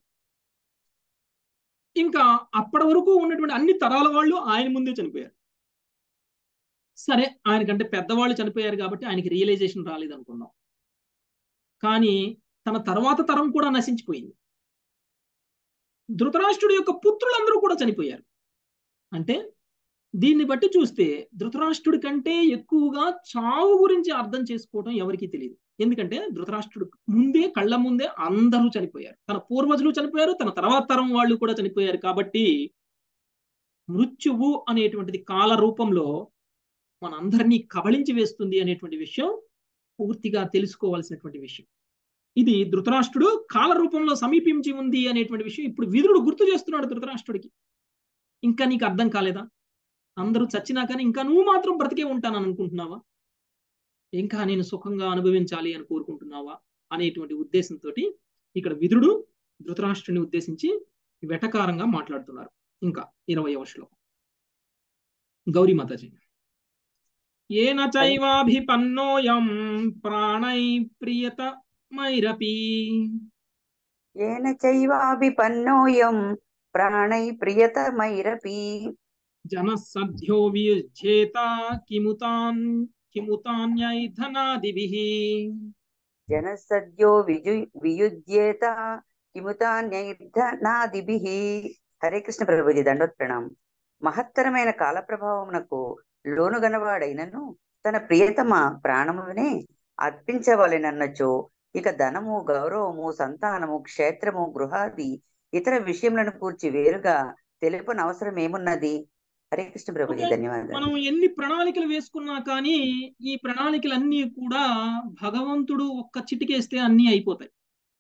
ఇంకా అప్పటి వరకు ఉన్నటువంటి అన్ని తరాల వాళ్ళు ఆయన ముందే చనిపోయారు సరే ఆయనకంటే పెద్దవాళ్ళు చనిపోయారు కాబట్టి ఆయనకి రియలైజేషన్ రాలేదు అనుకున్నాం కానీ తన తర్వాత తరం కూడా నశించిపోయింది ధృతరాష్ట్రుడి యొక్క పుత్రులందరూ కూడా చనిపోయారు అంటే దీన్ని బట్టి చూస్తే ధృతరాష్ట్రుడి కంటే ఎక్కువగా చావు గురించి అర్థం చేసుకోవడం ఎవరికీ తెలియదు ఎందుకంటే ధృతరాష్ట్రుడు ముందే కళ్ళ ముందే అందరూ చనిపోయారు తన పూర్వజులు చనిపోయారు తన తర్వాత తరం వాళ్ళు కూడా చనిపోయారు కాబట్టి మృత్యువు అనేటువంటిది కాల రూపంలో మనందరినీ కబళించి వేస్తుంది అనేటువంటి విషయం పూర్తిగా తెలుసుకోవాల్సినటువంటి విషయం ఇది ధృతరాష్ట్రుడు కాల రూపంలో సమీపించి ఉంది అనేటువంటి విషయం ఇప్పుడు విదురుడు గుర్తు చేస్తున్నాడు ధృతరాష్ట్రుడికి ఇంకా నీకు అర్థం కాలేదా అందరూ చచ్చినా కానీ ఇంకా నువ్వు మాత్రం బ్రతికే ఉంటానని అనుకుంటున్నావా ఇంకా నేను సుఖంగా అనుభవించాలి అని కోరుకుంటున్నావా అనేటువంటి ఉద్దేశంతో ఇక్కడ విదురుడు ధృతరాష్ట్రుని ఉద్దేశించి వెటకారంగా మాట్లాడుతున్నారు ఇంకా ఇరవయవ శ్లోకం గౌరీ మాతాజీ ఏన చైవాభిపన్నోయం ప్రాణై ప్రియత మైరపి येन चैवाभिपन्नोऽयं प्राणै प्रियतमैरपि జన సద్యో వియుజ్యేత కిముతాన్ కిముతాన్యై ధనాదిభిః जनः सद्यो विजु वियुज्येत కిముతాన్యైర్ధనాదిభిః హరే కృష్ణ ప్రభుజీ దండోత్ ప్రణామం మహత్తరమైన కాల ప్రభావమునకు లోనుగనవాడైనను తన ప్రియతమ ప్రాణమునే అర్పించవలెనన్నచో ఇక ధనము గౌరవము సంతానము క్షేత్రము గృహాది ఇతర విషయములను కూర్చి వేరుగా తెలుపని అవసరం ఏమున్నది హరే కృష్ణ ప్రభుజీ ఓకే. ధన్యవాదాలు మనం ఎన్ని ప్రణాళికలు వేసుకున్నా కానీ ఈ ప్రణాళికలన్నీ కూడా భగవంతుడు ఒక్క చిటికేస్తే అన్నీ అయిపోతాయి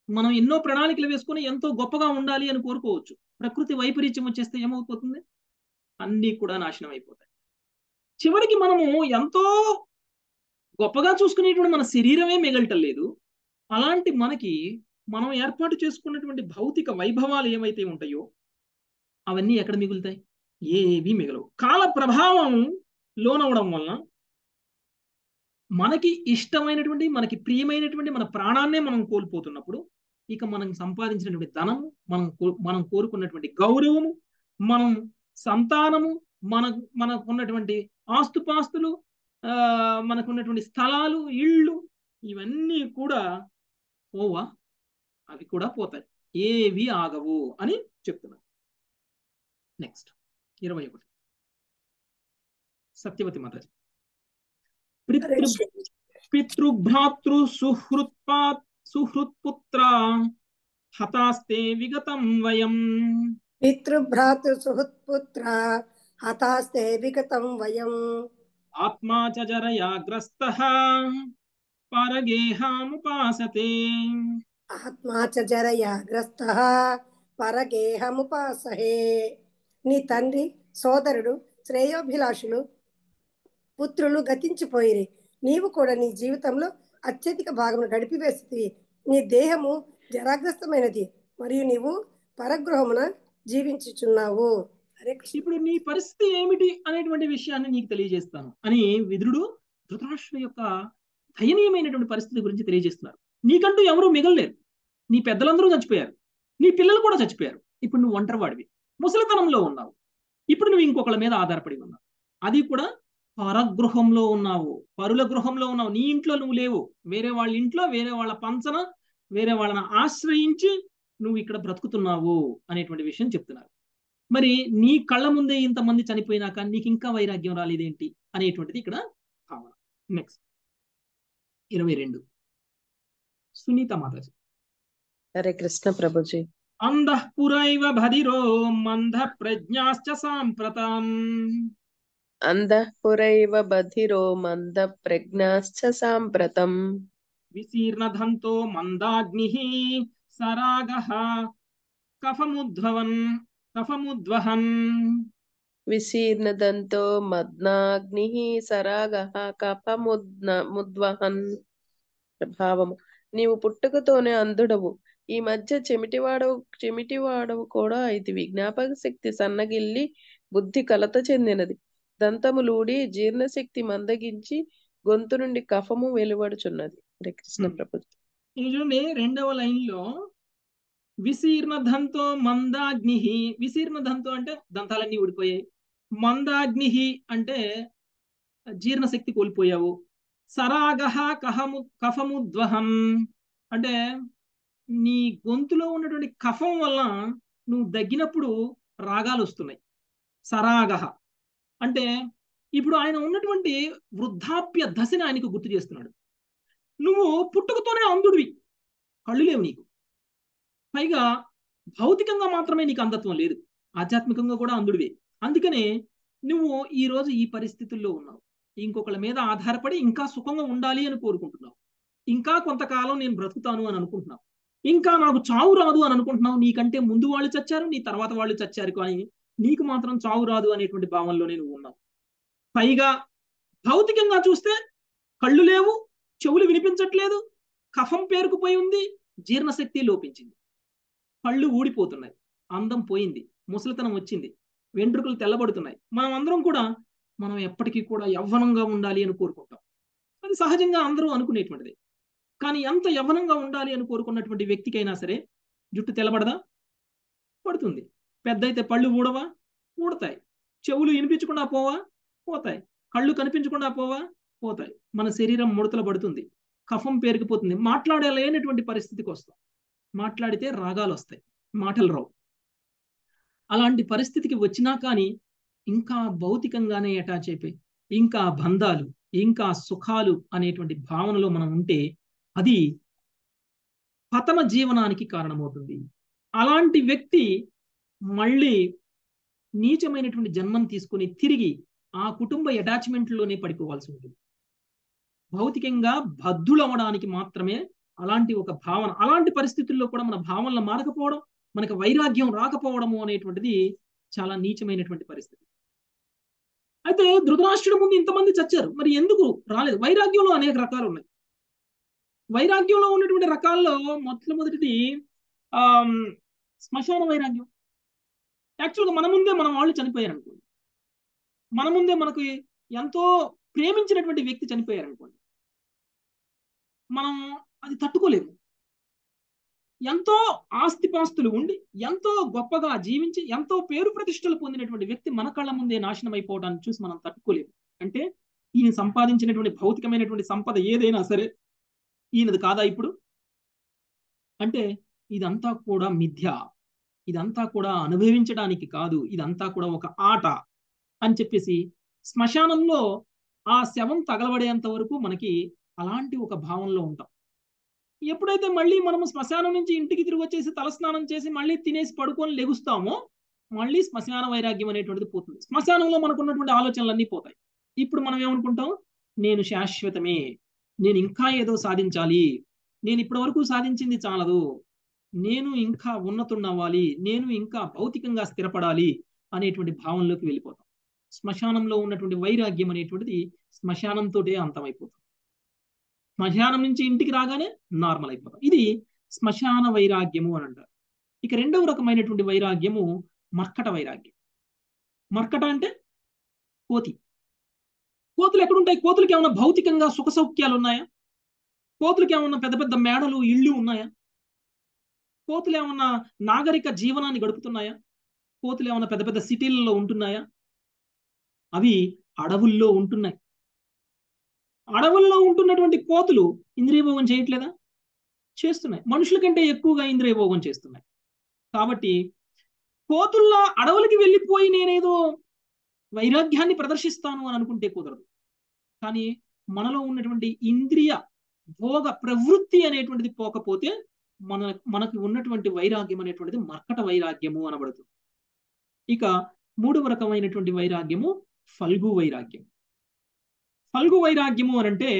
మనం ఎన్నో ప్రణాళికలు వేసుకొని ఎంతో గొప్పగా ఉండాలి అని కోరుకోవచ్చు ప్రకృతి వైపరీత్యం వచ్చేస్తే ఏమవుతుంది అన్నీ కూడా నాశనం అయిపోతాయి చివరికి మనము ఎంతో గొప్పగా చూసుకునేటువంటి మన శరీరమే మిగలటం లేదు అలాంటి మనకి మనం ఏర్పాటు చేసుకున్నటువంటి భౌతిక వైభవాలు ఏవైతే ఉంటాయో అవన్నీ ఎక్కడ మిగులుతాయి ఏవి మిగలవు కాల ప్రభావం లోనవడం వలన మనకి ఇష్టమైనటువంటి మనకి ప్రియమైనటువంటి మన ప్రాణాన్నే మనం కోల్పోతున్నప్పుడు ఇక మనం సంపాదించినటువంటి ధనము మనం మనం కోరుకున్నటువంటి గౌరవము మనం సంతానము మన మనకున్నటువంటి ఆస్తుపాస్తులు ఆ మనకున్నటువంటి స్థలాలు ఇళ్ళు ఇవన్నీ కూడా పోవా అవి కూడా పోతాయి ఏవి ఆగవు అని చెప్తున్నారు నెక్స్ట్ ఇరవై ఒకటి సత్యవతి మాతాజీ పితృ పితృభ్రాతృ సుహృత్పా సుహృత్పుత్ర హతాస్తే విగతం వయం పితృభ్రాతృ సుహృత్పుత్ర హతాస్తే విగతం వయం ఆత్మా చ జరయా గ్రస్త పరగేహాముపాసతే ఆత్మా చ జరయా గ్రస్త పరగేహముపాసహే నీ తండ్రి సోదరుడు శ్రేయోభిలాషులు పుత్రులు గతించిపోయిరి నీవు కూడా నీ జీవితంలో అత్యధిక భాగం గడిపివేస్తుంది నీ దేహము జరాగ్రస్తమైనది మరియు నీవు పరగృహమున జీవించుచున్నావు ఇప్పుడు నీ పరిస్థితి ఏమిటి అనేటువంటి విషయాన్ని నీకు తెలియజేస్తాను అని విదురుడు ధృతరాష్ట్రుడు యొక్క దయనీయమైనటువంటి పరిస్థితి గురించి తెలియజేస్తున్నారు నీకంటూ ఎవరూ మిగలలేరు నీ పెద్దలందరూ చచ్చిపోయారు నీ పిల్లలు కూడా చచ్చిపోయారు ఇప్పుడు నువ్వు ఒంటరివాడివి ముసలితనంలో ఉన్నావు ఇప్పుడు నువ్వు ఇంకొకళ్ళ మీద ఆధారపడి ఉన్నావు అది కూడా పరగృహంలో ఉన్నావు పరుల గృహంలో ఉన్నావు నీ ఇంట్లో నువ్వు లేవు వేరే వాళ్ళ ఇంట్లో వేరే వాళ్ళ పంచన వేరే వాళ్ళని ఆశ్రయించి నువ్వు ఇక్కడ బ్రతుకుతున్నావు అనేటువంటి విషయం చెప్తున్నారు మరి నీ కళ్ళ ముందే ఇంతమంది చనిపోయినాక నీకు ఇంకా వైరాగ్యం రాలేదేంటి అనేటువంటిది ఇక్కడ భావన నెక్స్ట్ ఇరవై రెండు సునీత మాతాజీ హరే కృష్ణ ప్రభుజీ అంధఃపురైవ భదిరో మంద ప్రజ్ఞాశ్చ సాంప్రతం అంధఃపురైవ బధిరో మంద ప్రజ్ఞాశ్చ సాంప్రతం విశీర్ణదంతో మందాగ్ని సరాగ కఫముద్భవన్ కఫముద్వహన్ విశీర్ణదంతో మద్నాగ్ని సరాగ కఫముద్న ముద్వహన్ ప్రభావము నీవు పుట్టుకతోనే అంధుడవు ఈ మధ్య చెమిటివాడవు చెమిటివాడవు కూడా ఇది విజ్ఞాపక శక్తి సన్నగిల్లి బుద్ధి కలత చెందినది దంతములూడి జీర్ణశక్తి మందగించి గొంతు నుండి కఫము వెలువడుచున్నది హరే కృష్ణ ప్రభు చూడండి రెండవ లైన్ లో విశీర్ణ దంతో మందాగ్ని విశీర్ణ దంతో అంటే దంతాలన్నీ ఊడిపోయాయి మందాగ్ని అంటే జీర్ణశక్తి కోల్పోయావు సరాగహ కహము కఫముద్వహం అంటే నీ గొంతులో ఉన్నటువంటి కఫం వల్ల నువ్వు దగ్గినప్పుడు రాగాలు వస్తున్నాయి సరాగహ అంటే ఇప్పుడు ఆయన ఉన్నటువంటి వృద్ధాప్య దశని ఆయనకు గుర్తు చేస్తున్నాడు నువ్వు పుట్టుకతోనే అంధుడివి కళ్ళు లేవు నీకు పైగా భౌతికంగా మాత్రమే నీకు అంధత్వం లేదు ఆధ్యాత్మికంగా కూడా అంధుడివే అందుకనే నువ్వు ఈ రోజు ఈ పరిస్థితుల్లో ఉన్నావు ఇంకొకళ్ళ మీద ఆధారపడి ఇంకా సుఖంగా ఉండాలి అని కోరుకుంటున్నావు ఇంకా కొంతకాలం నేను బ్రతుకుతాను అని అనుకుంటున్నావు ఇంకా నాకు చావు రాదు అని అనుకుంటున్నావు నీకంటే ముందు వాళ్ళు చచ్చారు నీ తర్వాత వాళ్ళు చచ్చారు కానీ నీకు మాత్రం చావు రాదు అనేటువంటి భావంలోనే నువ్వు ఉన్నావు పైగా భౌతికంగా చూస్తే కళ్ళు లేవు చెవులు వినిపించట్లేదు కఫం పేరుకుపోయి ఉంది జీర్ణశక్తి లోపించింది కళ్ళు ఊడిపోతున్నాయి అందం పోయింది ముసలితనం వచ్చింది వెంట్రుకలు తెల్లబడుతున్నాయి మనం అందరం కూడా మనం ఎప్పటికీ కూడా యవ్వనంగా ఉండాలి అని కోరుకుంటాం అది సహజంగా అందరూ అనుకునేటువంటిది కానీ ఎంత యవ్వనంగా ఉండాలి అని కోరుకున్నటువంటి వ్యక్తికైనా సరే జుట్టు తెల్లబడదా పడుతుంది పెద్ద అయితే పళ్ళు ఊడవా ఊడతాయి చెవులు వినిపించకుండా పోవా పోతాయి కళ్ళు కనిపించకుండా పోవా పోతాయి మన శరీరం ముడతలు పడుతుంది కఫం పేరుకుపోతుంది మాట్లాడలేనటువంటి పరిస్థితికి వస్తాం మాట్లాడితే రాగాలు వస్తాయి మాటలు రావు అలాంటి పరిస్థితికి వచ్చినా కానీ ఇంకా భౌతికంగానే అటాచ్ అయిపోయి ఇంకా బంధాలు ఇంకా సుఖాలు అనేటువంటి భావనలో మనం ఉంటే అది పతన జీవనానికి కారణమవుతుంది అలాంటి వ్యక్తి మళ్ళీ నీచమైనటువంటి జన్మం తీసుకుని తిరిగి ఆ కుటుంబ అటాచ్మెంట్లోనే పడిపోవాల్సి ఉంటుంది భౌతికంగా బద్ధులవ్వడానికి మాత్రమే అలాంటి ఒక భావన అలాంటి పరిస్థితుల్లో కూడా మన భావనలు మారకపోవడం మనకి వైరాగ్యం రాకపోవడము అనేటువంటిది చాలా నీచమైనటువంటి పరిస్థితి అయితే ధృతరాష్ట్రుడి ముందు ఇంతమంది చచ్చారు మరి ఎందుకు రాలేదు వైరాగ్యంలో అనేక రకాలు ఉన్నాయి వైరాగ్యంలో ఉన్నటువంటి రకాల్లో మొట్టమొదటిది ఆ శ్మశాన వైరాగ్యం యాక్చువల్గా మన ముందే మన వాళ్ళు చనిపోయారు అనుకోండి మన ముందే మనకు ఎంతో ప్రేమించినటువంటి వ్యక్తి చనిపోయారు అనుకోండి మనం అది తట్టుకోలేము ఎంతో ఆస్తిపాస్తులు ఉండి ఎంతో గొప్పగా జీవించి ఎంతో పేరు ప్రతిష్టలు పొందినటువంటి వ్యక్తి మన కళ్ళ ముందే నాశనం అయిపోవడాన్ని చూసి మనం తట్టుకోలేము అంటే ఈయన సంపాదించినటువంటి భౌతికమైనటువంటి సంపద ఏదైనా సరే ఈయనది కాదా ఇప్పుడు అంటే ఇదంతా కూడా మిథ్య ఇదంతా కూడా అనుభవించడానికి కాదు ఇదంతా కూడా ఒక ఆట అని చెప్పేసి శ్మశానంలో ఆ శవం తగలబడేంత వరకు మనకి అలాంటి ఒక భావంలో ఉంటాం ఎప్పుడైతే మళ్ళీ మనము శ్మశానం నుంచి ఇంటికి తిరిగి వచ్చేసి తలస్నానం చేసి మళ్ళీ తినేసి పడుకొని లెగుస్తామో మళ్ళీ శ్మశాన వైరాగ్యం అనేటువంటిది పోతుంది శ్మశానంలో మనకు ఉన్నటువంటి ఆలోచనలన్నీ పోతాయి ఇప్పుడు మనం ఏమనుకుంటాం నేను శాశ్వతమే నేను ఇంకా ఏదో సాధించాలి నేను ఇప్పటి వరకు సాధించింది చాలదు నేను ఇంకా ఉన్నతున్నవ్వాలి నేను ఇంకా భౌతికంగా స్థిరపడాలి అనేటువంటి భావంలోకి వెళ్ళిపోతాం శ్మశానంలో ఉన్నటువంటి వైరాగ్యం అనేటువంటిది శ్మశానంతోటే అంతమైపోతుంది శ్మశానం నుంచి ఇంటికి రాగానే నార్మల్ అయిపోతాం ఇది శ్మశాన వైరాగ్యము అని అంటారు ఇక రెండవ రకమైనటువంటి వైరాగ్యము మర్కట వైరాగ్యం మర్కట అంటే కోతి కోతులు ఎక్కడుంటాయి కోతులకి ఏమైనా భౌతికంగా సుఖ సౌఖ్యాలు ఉన్నాయా కోతులకి ఏమన్నా పెద్ద పెద్ద మేడలు ఇళ్ళు ఉన్నాయా కోతులు ఏమన్నా నాగరిక జీవనాన్ని గడుపుతున్నాయా కోతులు ఏమన్నా పెద్ద పెద్ద సిటీలలో ఉంటున్నాయా అవి అడవుల్లో ఉంటున్నాయి అడవుల్లో ఉంటున్నటువంటి కోతులు ఇంద్రియభోగం చేయట్లేదా చేస్తున్నాయి మనుషుల కంటే ఎక్కువగా ఇంద్రియభోగం చేస్తున్నాయి కాబట్టి కోతుల్లా అడవులకి వెళ్ళిపోయి నేనేదో వైరాగ్యాన్ని ప్రదర్శిస్తాను అని అనుకుంటే కుదరదు కానీ మనలో ఉన్నటువంటి ఇంద్రియ భోగ ప్రవృత్తి అనేటువంటిది పోకపోతే మన మనకు ఉన్నటువంటి వైరాగ్యం అనేటువంటిది మర్కట వైరాగ్యము అనబడుతుంది ఇక మూడవ రకమైనటువంటి వైరాగ్యము ఫల్గు వైరాగ్యం ఫల్గు వైరాగ్యము అని అంటే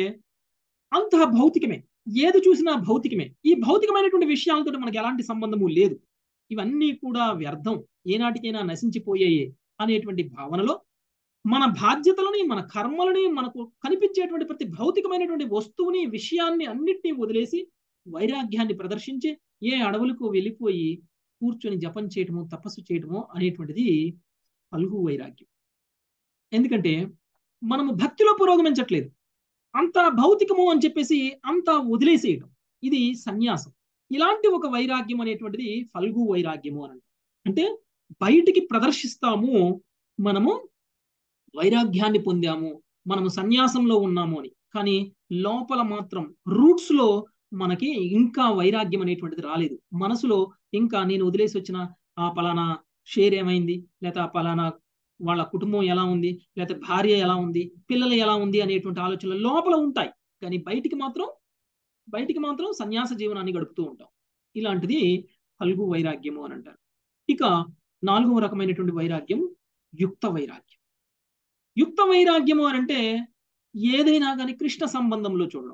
అంత భౌతికమే ఏది చూసినా భౌతికమే ఈ భౌతికమైనటువంటి విషయాలతో మనకి ఎలాంటి సంబంధము లేదు ఇవన్నీ కూడా వ్యర్థం ఏనాటికైనా నశించిపోయాయి అనేటువంటి భావనలో మన బాధ్యతలని మన కర్మలని మనకు కనిపించేటువంటి ప్రతి భౌతికమైనటువంటి వస్తువుని విషయాన్ని అన్నిటినీ వదిలేసి వైరాగ్యాన్ని ప్రదర్శించి ఏ అడవులకు వెళ్ళిపోయి కూర్చొని జపం చేయటము తపస్సు చేయటము అనేటువంటిది పలుగు వైరాగ్యం ఎందుకంటే మనము భక్తిలో పురోగమించట్లేదు అంత భౌతికము అని చెప్పేసి అంతా వదిలేసేయటం ఇది సన్యాసం ఇలాంటి ఒక వైరాగ్యం అనేటువంటిది ఫల్గు వైరాగ్యము అని అంటే బయటికి ప్రదర్శిస్తాము మనము వైరాగ్యాన్ని పొందాము మనము సన్యాసంలో ఉన్నాము అని కానీ లోపల మాత్రం రూట్స్ లో మనకి ఇంకా వైరాగ్యం అనేటువంటిది రాలేదు మనసులో ఇంకా నేను వదిలేసి వచ్చిన ఆ పలానా షేర్ ఏమైంది లేదా ఆ పలానా వాళ్ళ కుటుంబం ఎలా ఉంది లేకపోతే భార్య ఎలా ఉంది పిల్లలు ఎలా ఉంది అనేటువంటి ఆలోచనలు లోపల ఉంటాయి కానీ బయటికి మాత్రం బయటికి మాత్రం సన్యాస జీవనాన్ని గడుపుతూ ఉంటాం ఇలాంటిది ఫల్గు వైరాగ్యము అని అంటారు ఇక నాలుగవ రకమైనటువంటి వైరాగ్యం యుక్త వైరాగ్యం యుక్త వైరాగ్యము అని అంటే ఏదైనా కానీ కృష్ణ సంబంధంలో చూడడం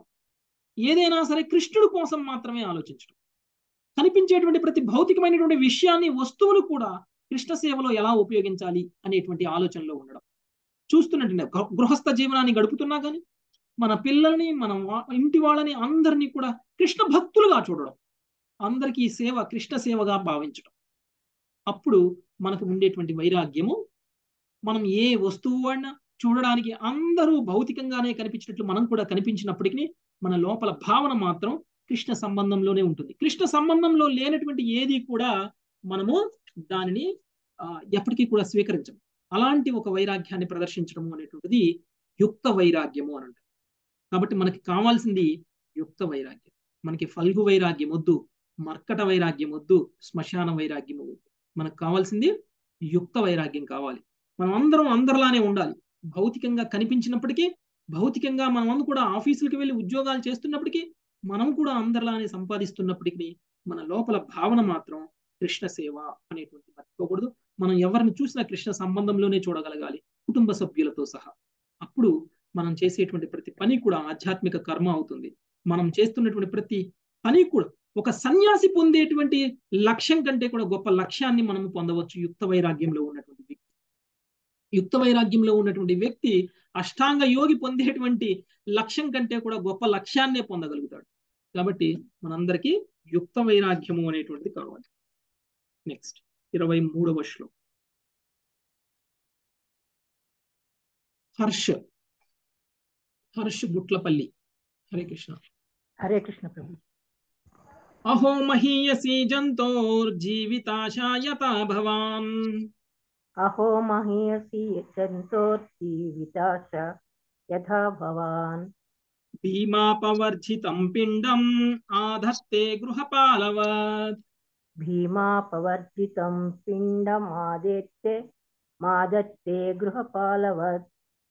ఏదైనా సరే కృష్ణుడి కోసం మాత్రమే ఆలోచించడం కనిపించేటువంటి ప్రతి భౌతికమైనటువంటి విషయాన్ని వస్తువులు కూడా కృష్ణ సేవలో ఎలా ఉపయోగించాలి అనేటువంటి ఆలోచనలో ఉండడం చూస్తున్నట్టు గృహస్థ జీవనాన్ని గడుపుతున్నా కానీ మన పిల్లల్ని మన ఇంటి వాళ్ళని అందరినీ కూడా కృష్ణ భక్తులుగా చూడడం అందరికీ సేవ కృష్ణ సేవగా భావించడం అప్పుడు మనకు ఉండేటువంటి వైరాగ్యము మనం ఏ వస్తువు వాడినా చూడడానికి అందరూ భౌతికంగానే కనిపించినట్లు మనం కూడా కనిపించినప్పటికీ మన లోపల భావన మాత్రం కృష్ణ సంబంధంలోనే ఉంటుంది కృష్ణ సంబంధంలో లేనటువంటి ఏది కూడా మనము దానిని ఎప్పటికీ కూడా స్వీకరించము అలాంటి ఒక వైరాగ్యాన్ని ప్రదర్శించడము అనేటువంటిది యుక్త వైరాగ్యము అని అంటారు కాబట్టి మనకి కావాల్సింది యుక్త వైరాగ్యం మనకి ఫల్గు వైరాగ్యం వద్దు మర్కట వైరాగ్యం వద్దు శ్మశాన వైరాగ్యం వద్దు మనకు కావాల్సింది యుక్త వైరాగ్యం కావాలి మనం అందరం అందరిలానే ఉండాలి భౌతికంగా కనిపించినప్పటికీ భౌతికంగా మనం కూడా ఆఫీసులకు వెళ్ళి ఉద్యోగాలు చేస్తున్నప్పటికీ మనం కూడా అందరిలానే సంపాదిస్తున్నప్పటికీ మన లోపల భావన మాత్రం కృష్ణ సేవ అనేటువంటి మర్చిపోకూడదు మనం ఎవరిని చూసినా కృష్ణ సంబంధంలోనే చూడగలగాలి కుటుంబ సభ్యులతో సహా అప్పుడు మనం చేసేటువంటి ప్రతి పని కూడా ఆధ్యాత్మిక కర్మ అవుతుంది మనం చేస్తున్నటువంటి ప్రతి అని కూడా ఒక సన్యాసి పొందేటువంటి లక్ష్యం కంటే కూడా గొప్ప లక్ష్యాన్ని మనము పొందవచ్చు యుక్త వైరాగ్యంలో ఉన్నటువంటి వ్యక్తి యుక్త వైరాగ్యంలో ఉన్నటువంటి వ్యక్తి అష్టాంగ యోగి పొందేటువంటి లక్ష్యం కంటే కూడా గొప్ప లక్ష్యాన్నే పొందగలుగుతాడు కాబట్టి మనందరికీ యుక్త వైరాగ్యము అనేటువంటిది కావాలి నెక్స్ట్ ఇరవై మూడవ శ్లోకం హర్ష హర్ష గుట్లపల్లి హరే కృష్ణ హరే కృష్ణ ప్రభు అహో మహీయసి జంతోర్జీవితాశాయత భవాన్ అహో మహీయసి జంతోర్జీవితాశ యథా భవాన్ భీమాపవర్జితం పిండం ఆధత్తే గృహపాలవత్ భీమాపవర్జితం పిండమాదేత్తే మాదత్తే గృహపాలవత్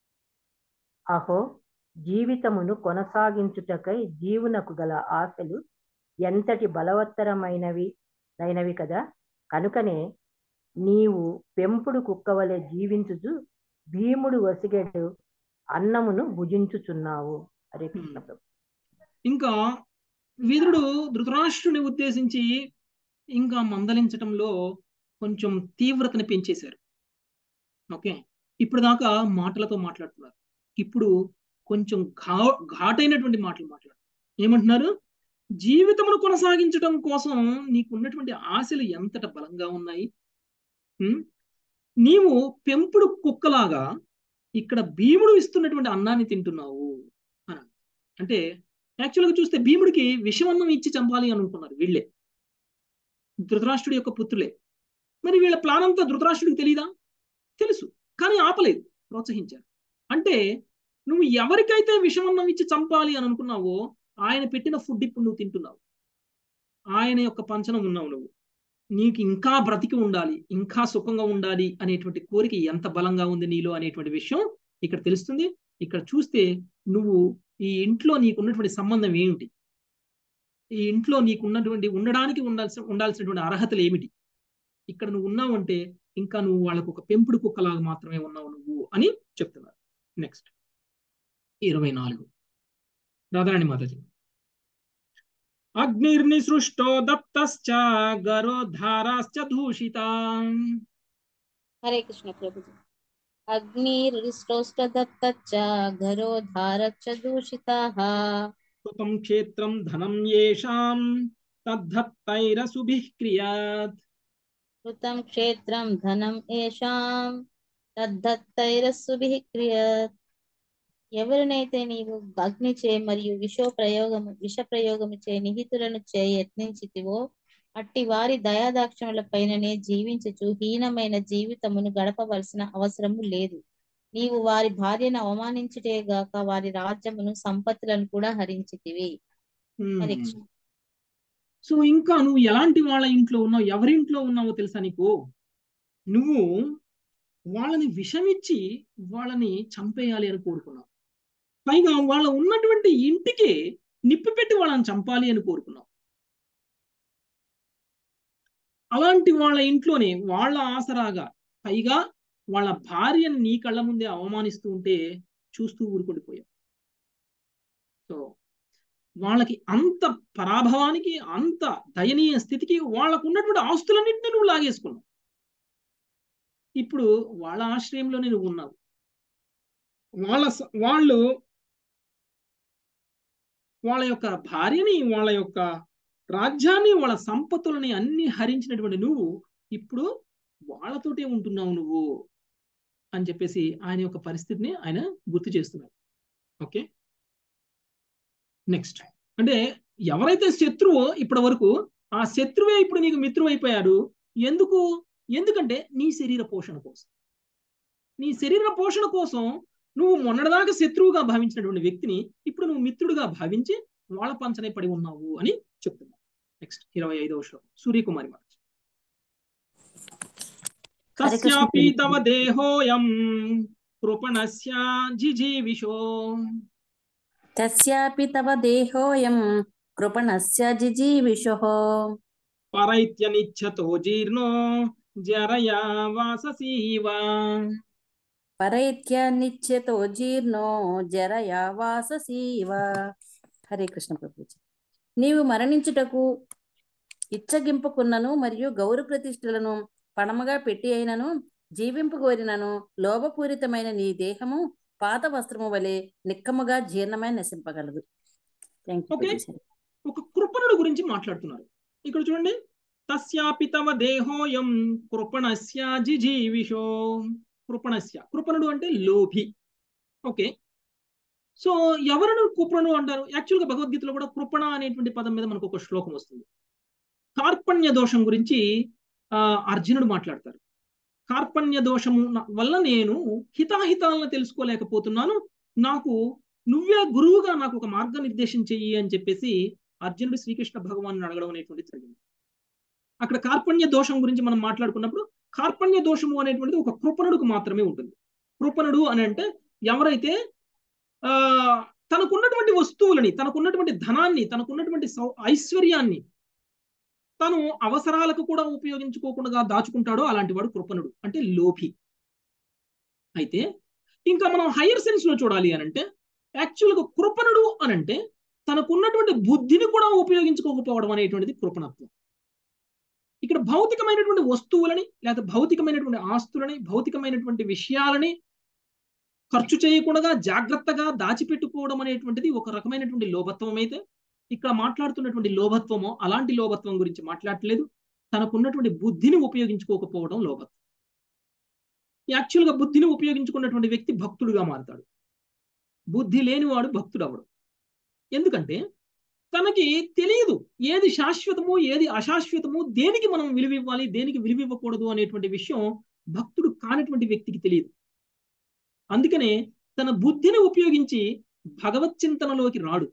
అహో జీవితమును కొనసాగించుటకై జీవునకు గల ఆశలు ఎంతటి బలవత్తరమైనవి అయినవి కదా కనుకనే నీవు పెంపుడు కుక్కవలె జీవించుచు భీముడు వసిగెడు అన్నమును భుజించుచున్నావు హరే కృష్ణ ప్రభు ఇంకా విదురుడు ధృతరాష్ట్రుని ఉద్దేశించి ఇంకా మందలించటంలో కొంచెం తీవ్రతని పెంచేశారు ఓకే ఇప్పుడు దాకా మాటలతో మాట్లాడుతున్నారు ఇప్పుడు కొంచెం ఘా ఘాటైనటువంటి మాటలు మాట్లాడు ఏమంటున్నారు జీవితమును కొనసాగించడం కోసం నీకు ఉన్నటువంటి ఆశలు ఎంతట బలంగా ఉన్నాయి ఉం? నీవు పెంపుడు కుక్కలాగా ఇక్కడ భీముడు ఇస్తున్నటువంటి అన్నాన్ని తింటున్నావు అని అంటే యాక్చువల్గా చూస్తే భీముడికి విషమన్నం ఇచ్చి చంపాలి అనుకున్నారు వీళ్ళే ధృతరాష్ట్రుడి యొక్క పుత్రులే మరి వీళ్ళ ప్లాన్ అంతా ధృతరాష్ట్రుడికి తెలీదా తెలుసు కానీ ఆపలేదు ప్రోత్సహించారు అంటే నువ్వు ఎవరికైతే విషమన్నం ఇచ్చి చంపాలి అని అనుకున్నావో ఆయన పెట్టిన ఫుడ్ ఇప్పుడు నువ్వు తింటున్నావు ఆయన యొక్క పంచనం ఉన్నావు నువ్వు నీకు ఇంకా బ్రతికి ఉండాలి ఇంకా సుఖంగా ఉండాలి అనేటువంటి కోరిక ఎంత బలంగా ఉంది నీలో అనేటువంటి విషయం ఇక్కడ తెలుస్తుంది ఇక్కడ చూస్తే నువ్వు ఈ ఇంట్లో నీకు ఉన్నటువంటి సంబంధం ఏమిటి ఈ ఇంట్లో నీకు ఉన్నటువంటి ఉండడానికి ఉండాల్సిన ఉండాల్సినటువంటి అర్హతలు ఏమిటి ఇక్కడ నువ్వు ఉన్నావు అంటే ఇంకా నువ్వు వాళ్ళకు ఒక పెంపుడు కుక్కలాగా మాత్రమే ఉన్నావు నువ్వు అని చెప్తున్నారు నెక్స్ట్ ఇరవై నాలుగు రాధారాణి మాతాజీ అగ్నిర్ని సృష్టో దప్తశ్చ గరోధారాశ్చ దూషితా హరే కృష్ణ ప్రభుజీ అగ్నిరిష్టోష్టదత్తచ్చ ఘరోధారచ్చ దూషితాః కృతం క్షేత్రం ధనం ఏషాం తద్ధత్తైరసుభిః క్రియాత్ కృతం క్షేత్రం ధనం ఏషాం తద్ధత్తైరస్సుభిః క్రియత్ ఎవరినైతే నీవు అగ్నిచే మరియు విషో ప్రయోగము విష ప్రయోగము చే నిహితులను చే యత్నించితివో అట్టి వారి దయాదాక్షముల పైననే జీవించుచు హీనమైన జీవితమును గడపవలసిన అవసరము లేదు నీవు వారి భార్యను అవమానించుటే గాక వారి రాజ్యమును సంపత్తులను కూడా హరించితివి హరే కృష్ణ సో ఇంకా నువ్వు ఎలాంటి వాళ్ళ ఇంట్లో ఉన్నావు ఎవరి ఇంట్లో ఉన్నావో తెలుసా నీకు నువ్వు వాళ్ళని విషమిచ్చి వాళ్ళని చంపేయాలి అని కోరుకున్నావు పైగా వాళ్ళ ఉన్నటువంటి ఇంటికి నిప్పు పెట్టి వాళ్ళని చంపాలి అని కోరుకున్నావు అలాంటి వాళ్ళ ఇంట్లోనే వాళ్ళ ఆసరాగా పైగా వాళ్ళ భార్యని నీ కళ్ళ ముందే అవమానిస్తూ ఉంటే చూస్తూ ఊరుకుండిపోయావు సో వాళ్ళకి అంత పరాభవానికి అంత దయనీయ స్థితికి వాళ్ళకు ఉన్నటువంటి ఆస్తులన్నింటినీ నువ్వు లాగేసుకున్నావు ఇప్పుడు వాళ్ళ ఆశ్రయంలోనే నువ్వు ఉన్నావు వాళ్ళ స- వాళ్ళు వాళ్ళ యొక్క భార్యని వాళ్ళ యొక్క రాజ్యాన్ని వాళ్ళ సంపత్తులని అన్ని హరించినటువంటి నువ్వు ఇప్పుడు వాళ్ళతోటే ఉంటున్నావు నువ్వు అని చెప్పేసి ఆయన యొక్క పరిస్థితిని ఆయన గుర్తు చేస్తున్నారు ఓకే నెక్స్ట్ అంటే ఎవరైతే శత్రువో ఇప్పటి వరకు ఆ శత్రువే ఇప్పుడు నీకు మిత్రువు అయిపోయాడు ఎందుకు ఎందుకంటే నీ శరీర పోషణ కోసం నీ శరీర పోషణ కోసం నువ్వు మొన్నటిదాకా శత్రువుగా భావించినటువంటి వ్యక్తిని ఇప్పుడు నువ్వు మిత్రుడుగా భావించి వాళ్ళ పంచనే పడి ఉన్నావు అని చెప్తున్నావు నెక్స్ట్ ఇరవై ఐదవ శ్లోకం సూర్యకుమారి మాత హరే కృష్ణ తస్యాపి తవ దేహోయం కృపణస్య జిజీవిషో తస్యాపి తవ దేహోయం కృపణస్య జిజీవిషోః పరైత్యనిచ్చతో జీర్ణో జరయా వాససీవ పరైత్య నిత్యతో జీర్ణో జరయా వాససీవ హరే కృష్ణ ప్రభుజీ నీవు మరణించుటకు ఇచ్చగింపుకున్నను మరియు గౌరవ ప్రతిష్టలను పణముగా పెట్టి అయినను జీవింపగోరినను లోభపూరితమైన నీ దేహము పాత వస్త్రము వలె నిక్కముగా జీర్ణమై నశింపగలదు థ్యాంక్ యూ ఓకే ఒక కృపణుడు గురించి మాట్లాడుతున్నారు ఇక్కడ చూడండి తస్యాపి తవ దేహోయం కృపణస్య జిజీవిషో కృపణస్య కృపణుడు అంటే లోభి ఓకే సో ఎవరిని కృపణుడు అంటారు యాక్చువల్గా భగవద్గీతలో కూడా కృపణ అనేటువంటి పదం మీద మనకు ఒక శ్లోకం వస్తుంది కార్పణ్య దోషం గురించి ఆ, అర్జునుడు మాట్లాడతారు కార్పణ్య దోషము న- వల్ల నేను హితాహితాలను తెలుసుకోలేకపోతున్నాను నాకు నువ్వే గురువుగా నాకు ఒక మార్గనిర్దేశం చెయ్యి అని చెప్పేసి అర్జునుడు శ్రీకృష్ణ భగవాన్ అడగడం అనేటువంటిది జరిగింది అక్కడ కార్పణ్య దోషం గురించి మనం మాట్లాడుకున్నప్పుడు కార్పణ్య దోషము అనేటువంటిది ఒక కృపణుడికి మాత్రమే ఉంటుంది కృపణుడు అని అంటే ఎవరైతే ఆ తనకున్నటువంటి వస్తువులని తనకున్నటువంటి ధనాన్ని తనకున్నటువంటి సౌ ఐశ్వర్యాన్ని తను అవసరాలకు కూడా ఉపయోగించుకోకుండా దాచుకుంటాడో అలాంటి వాడు కృపణుడు అంటే లోభి అయితే ఇంకా మనం హయ్యర్ సెన్స్ లో చూడాలి అని అంటే యాక్చువల్గా కృపణుడు అని అంటే తనకున్నటువంటి బుద్ధిని కూడా ఉపయోగించుకోకపోవడం అనేటువంటిది కృపణత్వం ఇక్కడ భౌతికమైనటువంటి వస్తువులని లేదా భౌతికమైనటువంటి ఆస్తులని భౌతికమైనటువంటి విషయాలని ఖర్చు చేయకుండా జాగ్రత్తగా దాచిపెట్టుకోవడం అనేటువంటిది ఒక రకమైనటువంటి లోభత్వం అయితే ఇక్కడ మాట్లాడుతున్నటువంటి లోభత్వమో అలాంటి లోభత్వం గురించి మాట్లాడట్లేదు తనకున్నటువంటి బుద్ధిని ఉపయోగించుకోకపోవడం లోభత్వం యాక్చువల్గా బుద్ధిని ఉపయోగించుకున్నటువంటి వ్యక్తి భక్తుడుగా మారుతాడు బుద్ధి లేనివాడు భక్తుడు అవడు ఎందుకంటే తనకి తెలియదు ఏది శాశ్వతము ఏది అశాశ్వతము దేనికి మనం విలువ ఇవ్వాలి దేనికి విలువ ఇవ్వకూడదు అనేటువంటి విషయం భక్తుడు కానటువంటి వ్యక్తికి తెలియదు అందుకనే తన బుద్ధిని ఉపయోగించి భగవత్ చింతనలోకి రాడు